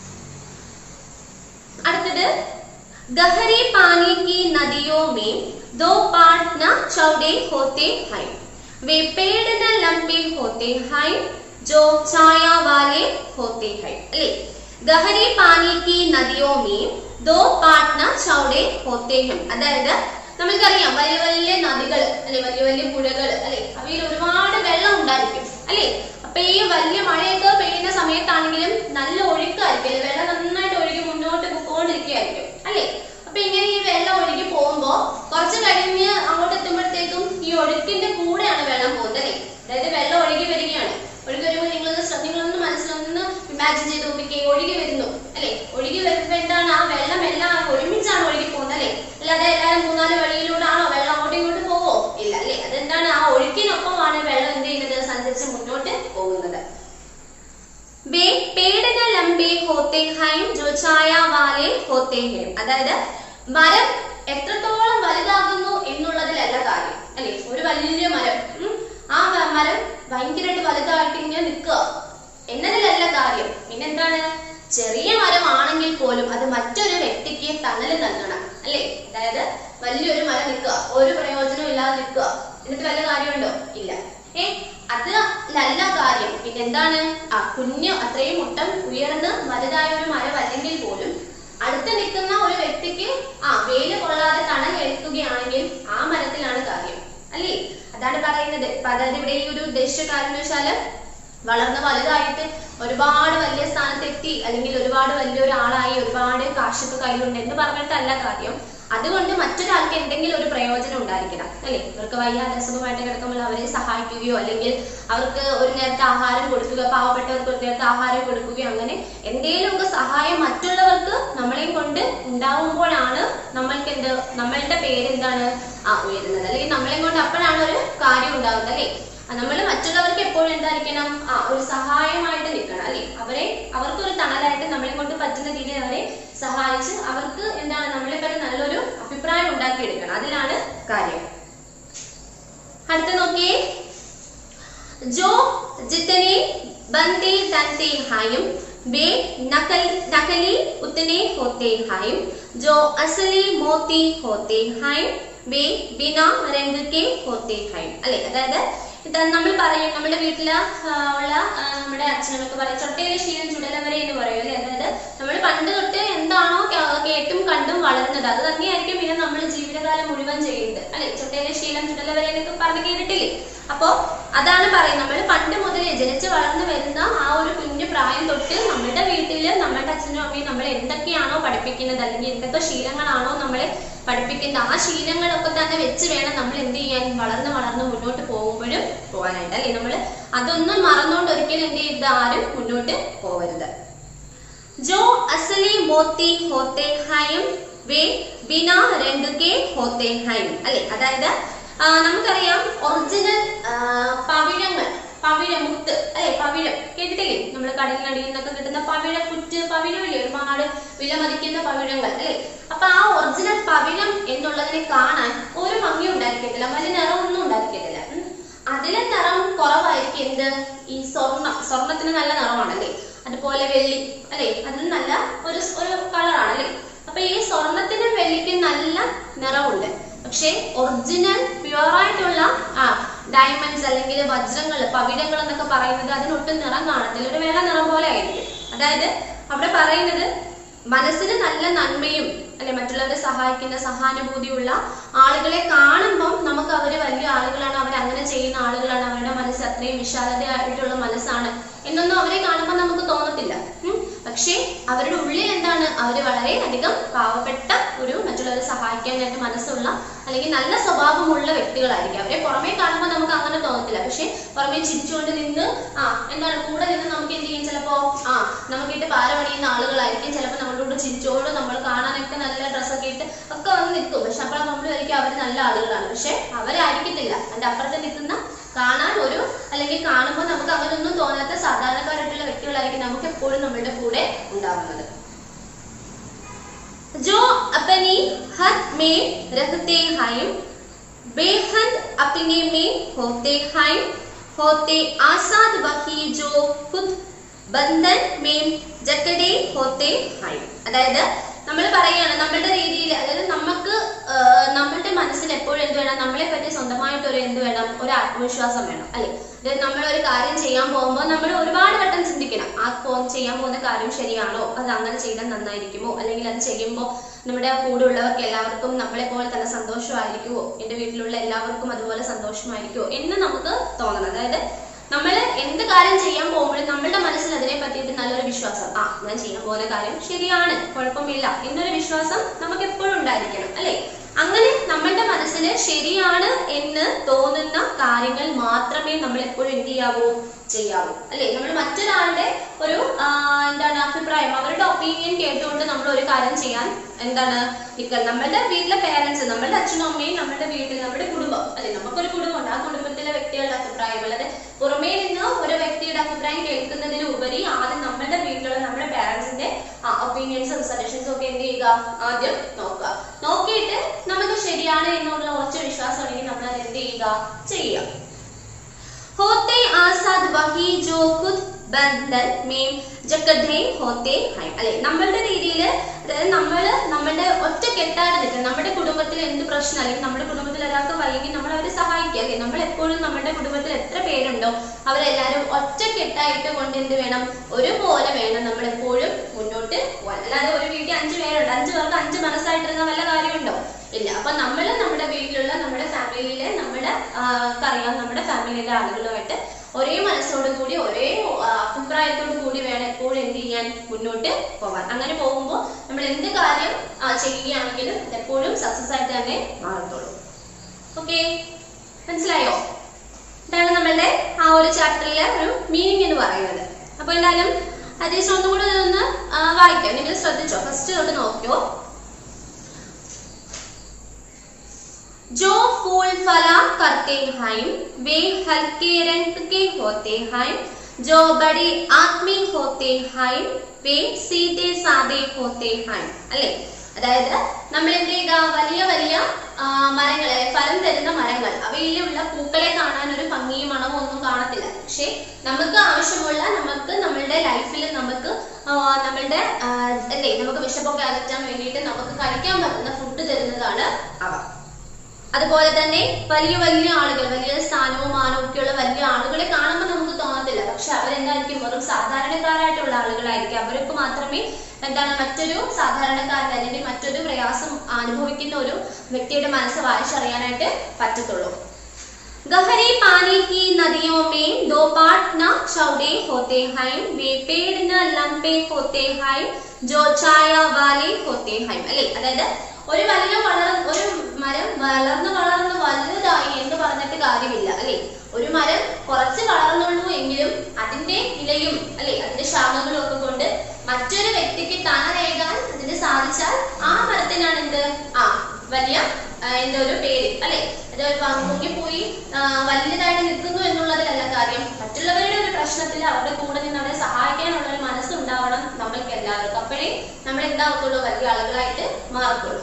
അടുത്തത് गहरे पानी की नदियों में दो पार्ट न चौड़े होते हैं वे पेड़ न लंबे होते हैं जो छाया वाले होते हैं अले गहरे पानी की नदियों में दो पार्ट न चौड़े होते हैं അതായത് നമുക്കറിയാം വലിയ വലിയ നദികൾ അല്ലെ വലിയ വലിയ പുഴകൾ അല്ലെ അവയിൽ ഒരുപാട് വെള്ളം ഉണ്ടായിരിക്കും അല്ലെ അപ്പൊ ഈ വലിയ മഴയൊക്കെ പെയ്യുന്ന സമയത്താണെങ്കിലും നല്ല ഒഴുക്കായിരിക്കും അല്ലെ വെള്ളം നന്നായിട്ട് ഒഴുകി മുന്നോട്ട് പോയിക്കൊണ്ടിരിക്കുകയായിരിക്കും അല്ലെ അപ്പൊ ഇങ്ങനെ ഈ വെള്ളം ഒഴുകി പോകുമ്പോ കുറച്ച് കഴിഞ്ഞ് അങ്ങോട്ട് എത്തുമ്പോഴത്തേക്കും ഈ ഒഴുക്കിന്റെ കൂടെയാണ് വെള്ളം പോകുന്നത് അല്ലെ അതായത് വെള്ളം ഒഴുകി വരികയാണ് ഒഴുകി വരുമ്പോൾ നിങ്ങളൊന്ന് ശ്ര- നിങ്ങളൊന്ന് മനസ്സിലൊന്ന് ഇമാജിൻ ചെയ്ത് നോക്കിക്കേ ഒഴുകി വരുന്നു അല്ലെ ഒഴുകി വരുമ്പോ എന്താണ് ആ വെള്ളം എല്ലാം ഒരുമിച്ചാണ് ഒഴുകി പോകുന്നത് അല്ലെ അല്ലാതെ എല്ലാവരും മൂന്നാല് വഴിയിലൂടെ ആണോ വെള്ളം അങ്ങോട്ടും ഇങ്ങോട്ടും പോവോ ഇല്ല അല്ലെ അതെന്താണ് ആ ഒഴുക്കിനൊപ്പമാണ് വെള്ളം എന്ത് ചെയ്യുന്നത് സഞ്ചരിച്ച് മുന്നോട്ട് പോകുന്നത് वे पेड़ न लंबे होते हैं जो छाया वाले होते हैं അതായത് മരം എത്രത്തോളം വലുതാകുന്നു എന്നുള്ളതിലല്ല കാര്യം അല്ലെ ഒരു വലിയ മരം ഉം, ആ വ- മരം ഭയങ്കരമായിട്ട് വലുതായിട്ട് ഇങ്ങനെ നിൽക്കുക എന്നതിലല്ല കാര്യം പിന്നെന്താണ് ചെറിയ മരമാണെങ്കിൽ പോലും അത് മറ്റൊരു വ്യക്തിക്ക് തണല് നൽകണം അല്ലെ അതായത് വലിയൊരു മരം നിൽക്കുക ഒരു പ്രയോജനവും ഇല്ലാതെ നിൽക്കുക എന്നിട്ട് വല്ല കാര്യമുണ്ടോ ഇല്ല ഏ അത് നല്ല കാര്യം പിന്നെ എന്താണ് ആ കുഞ്ഞ് അത്രയും മുട്ടം ഉയർന്ന് വലുതായ ഒരു മരം അല്ലെങ്കിൽ പോലും അടുത്ത് നിൽക്കുന്ന ഒരു വ്യക്തിക്ക് ആ വെയില് കൊള്ളാതെ തണൽ ഏൽക്കുകയാണെങ്കിൽ ആ മരത്തിലാണ് കാര്യം അല്ലേ അതാണ് പറയുന്നത് ഇപ്പൊ അതായത് ഇവിടെ ഈ ഒരു ഉദ്ദേശിച്ച കാര്യം എന്ന് വെച്ചാല് വളർന്ന് വലുതായിട്ട് ഒരുപാട് വലിയ സ്ഥാനത്ത് എത്തി അല്ലെങ്കിൽ ഒരുപാട് വലിയൊരാളായി ഒരുപാട് കാശൊക്കെ കയ്യിലുണ്ട് എന്ന് പറഞ്ഞിട്ടല്ല കാര്യം അതുകൊണ്ട് മറ്റൊരാൾക്ക് എന്തെങ്കിലും ഒരു പ്രയോജനം ഉണ്ടായിരിക്കണം അല്ലെ ഇവർക്ക് വയ്യാതെ അസുഖമായിട്ട് കിടക്കുമ്പോൾ അവരെ സഹായിക്കുകയോ അല്ലെങ്കിൽ അവർക്ക് ഒരു നേരത്തെ ആഹാരം കൊടുക്കുക പാവപ്പെട്ടവർക്ക് ഒരു നേരത്തെ ആഹാരം കൊടുക്കുകയോ അങ്ങനെ എന്തെങ്കിലുമൊക്കെ സഹായം മറ്റുള്ളവർക്ക് നമ്മളെയും കൊണ്ട് ഉണ്ടാവുമ്പോഴാണ് നമ്മൾക്ക് എന്ത് നമ്മളുടെ പേര് എന്താണ് ആ ഉയരുന്നത് അല്ലെങ്കിൽ നമ്മളെയും കൊണ്ട് അപ്പോഴാണ് ഒരു കാര്യം ഉണ്ടാവുന്നത് അല്ലെ നമ്മൾ മറ്റുള്ളവർക്ക് എപ്പോഴും എന്തായിരിക്കണം ആ ഒരു സഹായമായിട്ട് നിൽക്കണം അല്ലെ അവരെ അവർക്ക് ഒരു തണലായിട്ട് നമ്മളെ കൊണ്ട് പറ്റുന്ന രീതിയിൽ അവരെ സഹായിച്ച് അവർക്ക് എന്താണ് നമ്മളെ പറ്റി നല്ലൊരു അഭിപ്രായം ഉണ്ടാക്കിയെടുക്കണം അതിലാണ് കാര്യം അടുത്ത നോക്കിയേ जो जितने बनते तनते हैं वे नकल नकली उतने होते हैं जो असली मोती होते हैं वे बिना रंग के होते हैं അല്ലെ അതായത് ഇത് നമ്മൾ പറയും നമ്മുടെ വീട്ടില് ആ, ഉള്ള ആ, നമ്മുടെ അച്ഛനൊക്കെ പറയും ചൊട്ടയിലെ ശീലം ചുടലവരെ എന്ന് പറയും അല്ലെ അതായത് നമ്മൾ പണ്ട് തൊട്ട് എന്താണോ കേ- കേട്ടും കണ്ടും വളർന്നത് അത് തന്നെയായിരിക്കും പിന്നെ നമ്മൾ ജീവിതകാലം മുഴുവൻ ചെയ്യുന്നത് അല്ലെ ചൊട്ടയിലെ ശീലം ചുടലവരെ എന്നൊക്കെ പറഞ്ഞ് കേട്ടിട്ടില്ലേ അപ്പോ അതാണ് പറയുന്നത് നമ്മൾ പണ്ട് മുതലേ ജനിച്ച് വളർന്നു വരുന്ന ആ ഒരു കുഞ്ഞു പ്രായം തൊട്ട് നമ്മുടെ വീട്ടില് നമ്മുടെ അച്ഛനും അമ്മയും നമ്മളെ എന്തൊക്കെയാണോ പഠിപ്പിക്കുന്നത് അല്ലെങ്കിൽ എന്തൊക്കെ ശീലങ്ങളാണോ നമ്മളെ പഠിപ്പിക്കുന്നത് ആ ശീലങ്ങളൊക്കെ തന്നെ വെച്ച് വേണം നമ്മൾ എന്ത് ചെയ്യാൻ വളർന്ന് വളർന്ന് മുന്നോട്ട് പോകുമ്പോഴും പോകാനായിട്ട് അല്ലെ നമ്മൾ അതൊന്നും മറന്നുകൊണ്ട് ഒരിക്കലും എന്ത് ചെയ്ത് ആരും മുന്നോട്ട് പോകരുത് जो असली मोती होते हैं वे बिना रंग के होते हैं അല്ലെ അതായത് ആ, നമുക്കറിയാം ഒറിജിനൽ പവിഴങ്ങൾ പവിഴ മുത്ത് അല്ലെ പവിഴം കേട്ടിട്ടില്ലേ നമ്മൾ കടലിനടിയിൽ നിന്നൊക്കെ കിട്ടുന്ന പവിഴ പുറ്റ് പവിഴമില്ലേ ഒരുപാട് വിലമതിക്കുന്ന പവിഴങ്ങൾ അല്ലെ അപ്പൊ ആ ഒറിജിനൽ പവിഴം എന്നുള്ളതിനെ കാണാൻ ഒരു ഭംഗി ഉണ്ടായിരിക്കത്തില്ല വലിയ നിറമൊന്നും ഉണ്ടായിരിക്കത്തില്ല ഉം. അതിലെ നിറം കുറവായിരിക്കും എന്ത് ഈ സ്വർണം സ്വർണത്തിന് നല്ല നിറമാണല്ലേ അതുപോലെ വെള്ളി അല്ലെ അതിന് നല്ല ഒരു ഒരു കളറാണ് അല്ലേ അപ്പൊ ഈ സ്വർണത്തിനും വെള്ളിക്കും നല്ല നിറമുണ്ട് പക്ഷേ ഒറിജിനൽ പ്യുവർ ആയിട്ടുള്ള ആ ഡയമണ്ട്സ് അല്ലെങ്കിൽ വജ്രങ്ങൾ പവിഴങ്ങൾ എന്നൊക്കെ പറയുന്നത് അതിനൊട്ടും നിറം കാണത്തില്ല ഒരു വെള്ള നിറം പോലെ ആയിരിക്കും അതായത് അവിടെ പറയുന്നത് മനസ്സിന് നല്ല നന്മയും അല്ലെ മറ്റുള്ളവരെ സഹായിക്കുന്ന സഹാനുഭൂതിയുള്ള ആളുകളെ കാണുമ്പം നമുക്ക് അവര് വലിയ ആളുകളാണ് അവർ അങ്ങനെ ചെയ്യുന്ന ആളുകളാണ് അവരുടെ മനസ്സ് അത്രയും വിശാലതയായിട്ടുള്ള മനസ്സാണ് എന്നൊന്നും അവരെ കാണുമ്പോൾ നമുക്ക് തോന്നത്തില്ല ഉം. പക്ഷേ അവരുടെ ഉള്ളിൽ എന്താണ് അവര് വളരെ അധികം പാവപ്പെട്ട ഒരു മറ്റുള്ളവരെ സഹായിക്കാനായിട്ട് മനസ്സുള്ള അല്ലെങ്കിൽ നല്ല സ്വഭാവമുള്ള വ്യക്തികളായിരിക്കും അവരെ പുറമേ കാണുമ്പോൾ നമുക്ക് അങ്ങനെ തോന്നത്തില്ല പക്ഷെ പുറമേ ചിരിച്ചുകൊണ്ട് നിന്ന് ആ എന്താണ് കൂടെ നിന്ന് നമുക്ക് എന്ത് ചെയ്യും ചിലപ്പോ ആ നമുക്കിട്ട് പാര പണിയുന്ന ആളുകളായിരിക്കും ചിലപ്പോൾ നമ്മളോട് ചിരിച്ചോട് നമ്മൾ കാണാനൊക്കെ നല്ല ഡ്രസ്സൊക്കെ ഇട്ട് ഒക്കെ വന്ന് നിൽക്കും പക്ഷെ അപ്പോൾ നമ്മൾ വിചാരിക്കും അവർ നല്ല ആളുകളാണ് പക്ഷെ അവരായിരിക്കത്തില്ല അതിന്റെ അപ്പുറത്ത് നിൽക്കുന്ന കാണാൻ ഒരു അല്ലെങ്കിൽ കാണുമ്പോൾ നമുക്ക് അങ്ങനെയൊന്നും തോന്നാത്ത സാധാരണക്കാരായിട്ടുള്ള വ്യക്തികളായിരിക്കും നമുക്ക് എപ്പോഴും നമ്മളുടെ കൂടെ ഉണ്ടാവുന്നത് जो अपनी हद में रहते हैं बेहद अपने में होते हैं होते आसाद वही जो खुद ബന്ധൻ മേം ജക്കഡേ ഹോത്തെ ഹൈ അതായത് നമ്മൾ പറയുകയാണ് നമ്മളുടെ രീതിയിൽ അതായത് നമുക്ക് ആ, നമ്മളുടെ മനസ്സിൽ എപ്പോഴും എന്ത് വേണം നമ്മളെ പറ്റി സ്വന്തമായിട്ട് ഒരു എന്ത് വേണം ഒരു ആത്മവിശ്വാസം വേണം അല്ലെ അതായത് നമ്മൾ ഒരു കാര്യം ചെയ്യാൻ പോകുമ്പോൾ നമ്മൾ ഒരുപാട് വട്ടം ചിന്തിക്കണം ആ പോ ചെയ്യാൻ പോകുന്ന കാര്യം ശരിയാണോ അത് അങ്ങനെ ചെയ്താൽ നന്നായിരിക്കുമോ അല്ലെങ്കിൽ അത് ചെയ്യുമ്പോൾ നമ്മുടെ കൂടെ ഉള്ളവർക്ക് എല്ലാവർക്കും നമ്മളെ പോലെ തന്നെ സന്തോഷമായിരിക്കുമോ എൻ്റെ വീട്ടിലുള്ള എല്ലാവർക്കും അതുപോലെ സന്തോഷമായിരിക്കുമോ എന്ന് നമുക്ക് തോന്നണം അതായത് നമ്മൾ എന്ത് കാര്യം ചെയ്യാൻ പോകുമ്പോഴും നമ്മളുടെ മനസ്സിൽ അതിനെ പറ്റിയിട്ട് നല്ലൊരു വിശ്വാസം ആ ഞാൻ ചെയ്യാൻ പോകുന്ന കാര്യം ശരിയാണ് കുഴപ്പമില്ല എന്നൊരു വിശ്വാസം നമുക്ക് എപ്പോഴും ഉണ്ടായിരിക്കണം അല്ലെ അങ്ങനെ നമ്മളുടെ മനസ്സിൽ ശരിയാണ് എന്ന് തോന്നുന്ന കാര്യങ്ങൾ മാത്രമേ നമ്മൾ എപ്പോഴും എന്ത് ചെയ്യാവൂ ചെയ്യാവൂ അല്ലെ നമ്മൾ മറ്റൊരാളുടെ ഒരു ആ, എന്താണ് അഭിപ്രായം അവരുടെ ഒപ്പീനിയൻ കേട്ടുകൊണ്ട് നമ്മൾ ഒരു കാര്യം ചെയ്യാൻ എന്താണ് നിൽക്കുക നമ്മളുടെ വീട്ടിലെ പേരൻസ് നമ്മളുടെ അച്ഛനും അമ്മയും നമ്മുടെ വീട്ടിൽ നമ്മുടെ കുടുംബം അല്ലെ നമുക്കൊരു കുടുംബമുണ്ട് ആ കുടുംബത്തിലെ വ്യക്തികളുടെ അഭിപ്രായം അല്ലാതെ പുറമേ നിന്ന് ഒരു വ്യക്തിയുടെ അഭിപ്രായം കേൾക്കുന്നതിന് ഉപരി ആദ്യം നമ്മുടെ വീട്ടിലുള്ള നമ്മുടെ പാരന്റ്സിന്റെ ഒപ്പീനിയൻസും സജഷൻസും ഒക്കെ എന്ത് ചെയ്യുക ആദ്യം നോക്കുക നോക്കിയിട്ട് നമുക്ക് ശരിയാണ് എന്നുള്ള ഉറച്ച വിശ്വാസം ഉണ്ടെങ്കിൽ നമ്മൾ അത് എന്ത് ചെയ്യുക ചെയ്യുക होते आसाद वही जो खुद ബന്ധൻ മീൻ ജക്കഡേ ഹോത്തെ ഹൈ അല്ലെ നമ്മളുടെ രീതിയിൽ അതായത് നമ്മൾ നമ്മളുടെ ഒറ്റക്കെട്ടായിട്ട് നിൽക്കണം നമ്മുടെ കുടുംബത്തിൽ എന്ത് പ്രശ്നം അല്ലെങ്കിൽ നമ്മുടെ കുടുംബത്തിൽ ഒരാൾക്ക് വൈകി നമ്മൾ അവരെ സഹായിക്കുക അല്ലെ നമ്മൾ എപ്പോഴും നമ്മുടെ കുടുംബത്തിൽ എത്ര പേരുണ്ടോ അവരെല്ലാവരും ഒറ്റക്കെട്ടായിട്ട് കൊണ്ട് എന്ത് വേണം ഒരുപോലെ വേണം നമ്മൾ എപ്പോഴും മുന്നോട്ട് പോകാൻ അല്ലാതെ ഒരു വീട്ടിൽ അഞ്ച് പേരുണ്ട് അഞ്ച് പേർക്ക് അഞ്ച് മനസ്സായിട്ടിരുന്ന വല്ല കാര്യമുണ്ടോ ഇല്ല അപ്പൊ നമ്മൾ നമ്മുടെ വീട്ടിലുള്ള നമ്മുടെ ഫാമിലിയിലെ നമ്മുടെ അറിയാം നമ്മുടെ ഫാമിലിയിലെ ആളുകളുമായിട്ട് ഒരേ മനസ്സോട് കൂടി ഒരേ ആ, അഭിപ്രായത്തോട് കൂടി വേണം എപ്പോഴും എന്ത് ചെയ്യാൻ മുന്നോട്ട് പോവാൻ അങ്ങനെ പോകുമ്പോൾ നമ്മൾ എന്ത് കാര്യം ആ, ചെയ്യുകയാണെങ്കിലും അത് എപ്പോഴും സക്സസ് ആയിട്ട് തന്നെ മാറത്തുള്ളൂ ഓക്കെ മനസ്സിലായോ ഇതാണ് നമ്മളുടെ ആ ഒരു ചാപ്റ്ററിലെ ഒരു മീനിങ് എന്ന് പറയുന്നത് അപ്പൊ എന്തായാലും അത്യാവശ്യം ഒന്നും കൂടെ ഇതൊന്ന് ആ, വായിക്കാം നിങ്ങൾ ശ്രദ്ധിച്ചോ ഫസ്റ്റ് തൊട്ട് നോക്കിയോ जो फूल फला करते हैं वे हल्के रंग के होते हैं जो बड़े आत्मी होते हैं वे सीधे सादे होते हैं അല്ലേ അതായത് നമ്മൾ എന്ത് ചെയ്യുക വലിയ വലിയ ആ, മരങ്ങൾ അല്ലെ ഫലം തരുന്ന മരങ്ങൾ അവയിലുള്ള പൂക്കളെ കാണാൻ ഒരു ഭംഗിയും മണവും ഒന്നും കാണത്തില്ല പക്ഷെ നമുക്ക് ആവശ്യമുള്ള നമുക്ക് നമ്മളുടെ ലൈഫിൽ നമുക്ക് ആ, നമ്മളുടെ ആ, അല്ലേ നമുക്ക് വിശപ്പൊക്കെ അകറ്റാൻ വേണ്ടിയിട്ട് നമുക്ക് കഴിക്കാൻ പറ്റുന്ന ഫുഡ് തരുന്നതാണ് അവ അതുപോലെ തന്നെ വലിയ വലിയ ആളുകൾ വലിയ സ്ഥാനവും മാനവും ഒക്കെയുള്ള വലിയ ആളുകളെ കാണുമ്പോൾ നമുക്ക് തോന്നത്തില്ല പക്ഷെ അവരെന്തായിരിക്കും വെറും സാധാരണക്കാരായിട്ടുള്ള ആളുകളായിരിക്കും അവർക്ക് മാത്രമേ എന്താണ് മറ്റൊരു സാധാരണക്കാരൻ അല്ലെങ്കിൽ മറ്റൊരു പ്രയാസം അനുഭവിക്കുന്ന ഒരു വ്യക്തിയുടെ മനസ്സ് വായിച്ചറിയാനായിട്ട് പറ്റത്തുള്ളൂ गहरे पानी की नदियों में दो पार्ट न चौड़े होते हैं वे पेड़ न लंबे होते हैं जो छाया वाले होते हैं അല്ലേ അതായത് ഒരു വലിയ വളർ ഒരു മരം വളർന്ന് വളർന്ന് വലുതായി എന്ന് പറഞ്ഞിട്ട് കാര്യമില്ല അല്ലെ ഒരു മരം കുറച്ച് വളർന്നുള്ളൂ എങ്കിലും അതിന്റെ ഇലയും അല്ലെ അതിന്റെ ശാഖകളും ഒക്കെ കൊണ്ട് മറ്റൊരു വ്യക്തിക്ക് തണലേകാൻ അതിന് സാധിച്ചാൽ ആ മരത്തിനാണ് എന്ത് ആ വലിയ അതിന്റെ ഒരു പേര് അല്ലെ അത് പൊങ്ങിപ്പോയി ആ, വലുതായിട്ട് നിൽക്കുന്നു എന്നുള്ളതിലല്ല കാര്യം മറ്റുള്ളവരുടെ ഒരു പ്രശ്നത്തിൽ അവരുടെ കൂടെ നിന്ന് അവരെ സഹായിക്കാനുള്ള ഒരു മനസ്സുണ്ടാവണം നമ്മൾക്ക് എല്ലാവർക്കും അപ്പോഴേ നമ്മൾ എന്താവത്തുള്ളൂ വലിയ ആളുകളായിട്ട് മാറത്തുള്ളൂ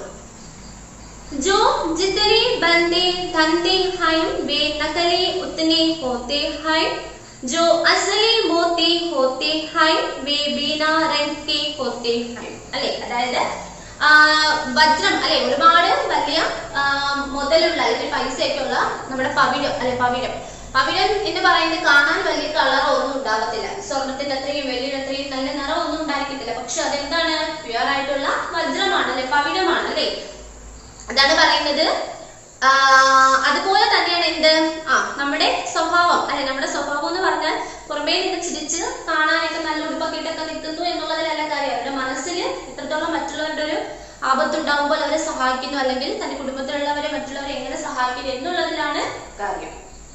जो जितने बंदे धंधे हैं वे नकली उतने होते हैं जो असली मोती होते हैं वे बिना रंग के होते हैं അല്ലെ അതായത് ആ, വജ്രം അല്ലെ ഒരുപാട് വലിയ ആ, മുതലുള്ള അല്ലെങ്കിൽ പൈസയൊക്കെ ഉള്ള നമ്മുടെ പവിഴം അല്ലെ പവിഴം പവിഴം എന്ന് പറയുന്നത് കാണാൻ വലിയ കളറോ ഒന്നും ഉണ്ടാകത്തില്ല സ്വർണത്തിന്റെ അത്രയും വെള്ളിയുടെ അത്രയും നല്ല നിറം ഒന്നും ഉണ്ടായിരിക്കത്തില്ല പക്ഷെ അതെന്താണ് പ്യുവർ ആയിട്ടുള്ള വജ്രമാണ് അല്ലെ പവിഴമാണ് അല്ലെ അതാണ് പറയുന്നത് ആ, അതുപോലെ തന്നെയാണ് എന്ത് ആ നമ്മുടെ സ്വഭാവം അല്ലെ നമ്മുടെ സ്വഭാവം എന്ന് പറഞ്ഞാൽ പുറമേ നിന്ന് ചിരിച്ച് കാണാനൊക്കെ നല്ല ഉടുപ്പൊക്കെ ഇട്ടൊക്കെ നിൽക്കുന്നു എന്നുള്ളതിലല്ല കാര്യം അവരുടെ മനസ്സിൽ എത്രത്തോളം മറ്റുള്ളവരുടെ ഒരു ആപത്തുണ്ടാകുമ്പോൾ അവരെ സഹായിക്കുന്നു അല്ലെങ്കിൽ തന്റെ കുടുംബത്തിലുള്ളവരെ മറ്റുള്ളവരെ എങ്ങനെ സഹായിക്കുന്നു എന്നുള്ളതിലാണ് കാര്യം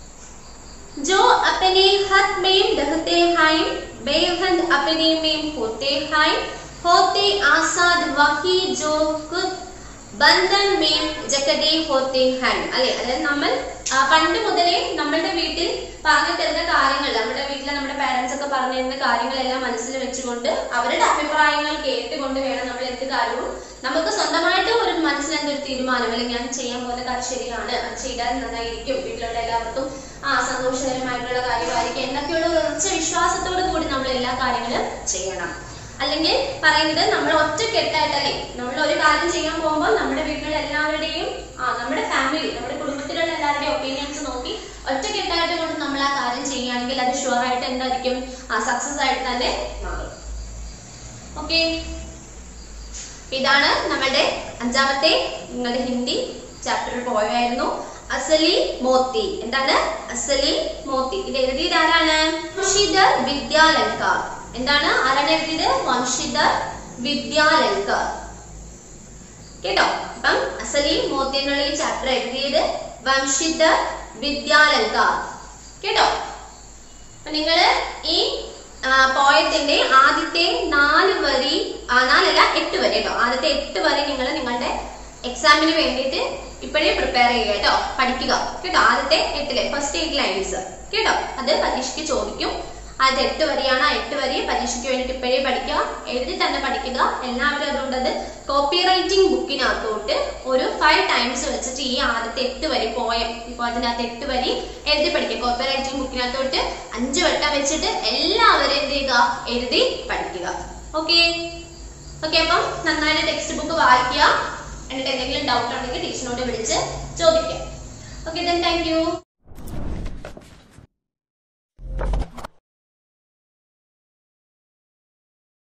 जो अपने हाथ में रहते हैं बेहद अपने में होते हैं होते आसाद वही जो खुद ബന്ധൻ മേം ജഗതി ഹോത്തെ ഹൻ അല്ലെ അതായത് നമ്മൾ ആ, പണ്ട് മുതലേ നമ്മളുടെ വീട്ടിൽ പറഞ്ഞു തരുന്ന കാര്യങ്ങൾ നമ്മുടെ വീട്ടിലെ നമ്മുടെ പാരന്റ്സ് ഒക്കെ പറഞ്ഞു തരുന്ന കാര്യങ്ങളെല്ലാം മനസ്സിൽ വെച്ചുകൊണ്ട് അവരുടെ അഭിപ്രായങ്ങൾ കേട്ടുകൊണ്ട് വേണം നമ്മൾ എന്ത് കാര്യവും നമുക്ക് സ്വന്തമായിട്ട് ഒരു മനസ്സിൽ എന്തൊരു തീരുമാനം അല്ലെങ്കിൽ ഞാൻ ചെയ്യാൻ പോകുന്ന കാര്യം ശരിയാണ് അത് ചെയ്താൽ നന്നായിരിക്കും വീട്ടിലുള്ള എല്ലാവർക്കും ആ സന്തോഷകരമായിട്ടുള്ള കാര്യമായിരിക്കും എന്നൊക്കെയുള്ള ഒരു ഉറച്ച വിശ്വാസത്തോടു കൂടി നമ്മൾ എല്ലാ കാര്യങ്ങളും ചെയ്യണം അല്ലെങ്കിൽ പറയുന്നത് നമ്മൾ ഒറ്റക്കെട്ടായിട്ടല്ലേ നമ്മൾ ഒരു കാര്യം ചെയ്യാൻ പോകുമ്പോൾ നമ്മുടെ വീട്ടിലുള്ള എല്ലാവരുടെയും ആ നമ്മുടെ ഫാമിലി നമ്മുടെ കുടുംബത്തിലുള്ള എല്ലാവരുടെയും ഒപ്പീനിയൻസ് നോക്കി ഒറ്റക്കെട്ടായിട്ട് കൊണ്ട് നമ്മൾ ആ കാര്യം ചെയ്യുകയാണെങ്കിൽ അത് ഷുവർ ആയിട്ട് എന്തായിരിക്കും ആ സക്സസ് ആയിട്ട് തന്നെ മാറും ഓക്കെ ഇതാണ് നമ്മുടെ അഞ്ചാമത്തെ നിങ്ങളുടെ ഹിന്ദി ചാപ്റ്ററിൽ പോയായിരുന്നു അസലി മോത്തി എന്താണ് അസലി മോത്തി ഇത് എഴുതിയത് ആരാണ് വംശിധർ വിദ്യാലങ്കർ എന്താണ് ആരാണ് എഴുതിയത് വംശിധർ വിദ്യാലങ്കർ കേട്ടോ അപ്പം അസലി മോത്തി എന്നുള്ള ഈ ചാപ്റ്റർ എഴുതിയത് വംശിധർ വിദ്യാലങ്കർ കേട്ടോ അപ്പൊ നിങ്ങള് ഈ പോയത്തിന്റെ ആദ്യത്തെ നാല് വരി ആ, നാലല്ല എട്ട് വരി കേട്ടോ ആദ്യത്തെ എട്ട് വരി നിങ്ങൾ നിങ്ങളുടെ എക്സാമിന് വേണ്ടിയിട്ട് ഇപ്പോഴേ പ്രിപ്പയർ ചെയ്യുക കേട്ടോ പഠിക്കുക കേട്ടോ ആദ്യത്തെ എട്ടിലെ ഫസ്റ്റ് എയ്റ്റ് ലൈൻസ് കേട്ടോ അത് പരീക്ഷയ്ക്ക് ചോദിക്കും ആദ്യത്തെ എട്ട് വരിയാണ് ആ എട്ട് വരി പരീക്ഷയ്ക്ക് വേണ്ടിയിട്ട് ഇപ്പോഴേ പഠിക്കുക എഴുതി തന്നെ പഠിക്കുക എല്ലാവരും അതുകൊണ്ട് അത് കോപ്പി റൈറ്റിംഗ് ബുക്കിനകത്തോട്ട് ഒരു ഫൈവ് ടൈംസ് വെച്ചിട്ട് ഈ ആദ്യത്തെ എട്ട് വരി പോയം ഈ പോയതിനകത്ത് എട്ട് വരി എഴുതി പഠിക്കുക കോപ്പി റൈറ്റിംഗ് ബുക്കിനകത്തോട്ട് അഞ്ച് വട്ടം വെച്ചിട്ട് എല്ലാവരും എന്ത് ചെയ്യുക എഴുതി പഠിക്കുക ഓക്കെ ഓക്കെ അപ്പം നന്നായിട്ട് ടെക്സ്റ്റ് ബുക്ക് വായിക്കുക എന്നിട്ട് എന്തെങ്കിലും ഡൗട്ട് ഉണ്ടെങ്കിൽ ടീച്ചറിനോട് വിളിച്ച് ചോദിക്കാം ഓക്കെ ദെൻ താങ്ക് യു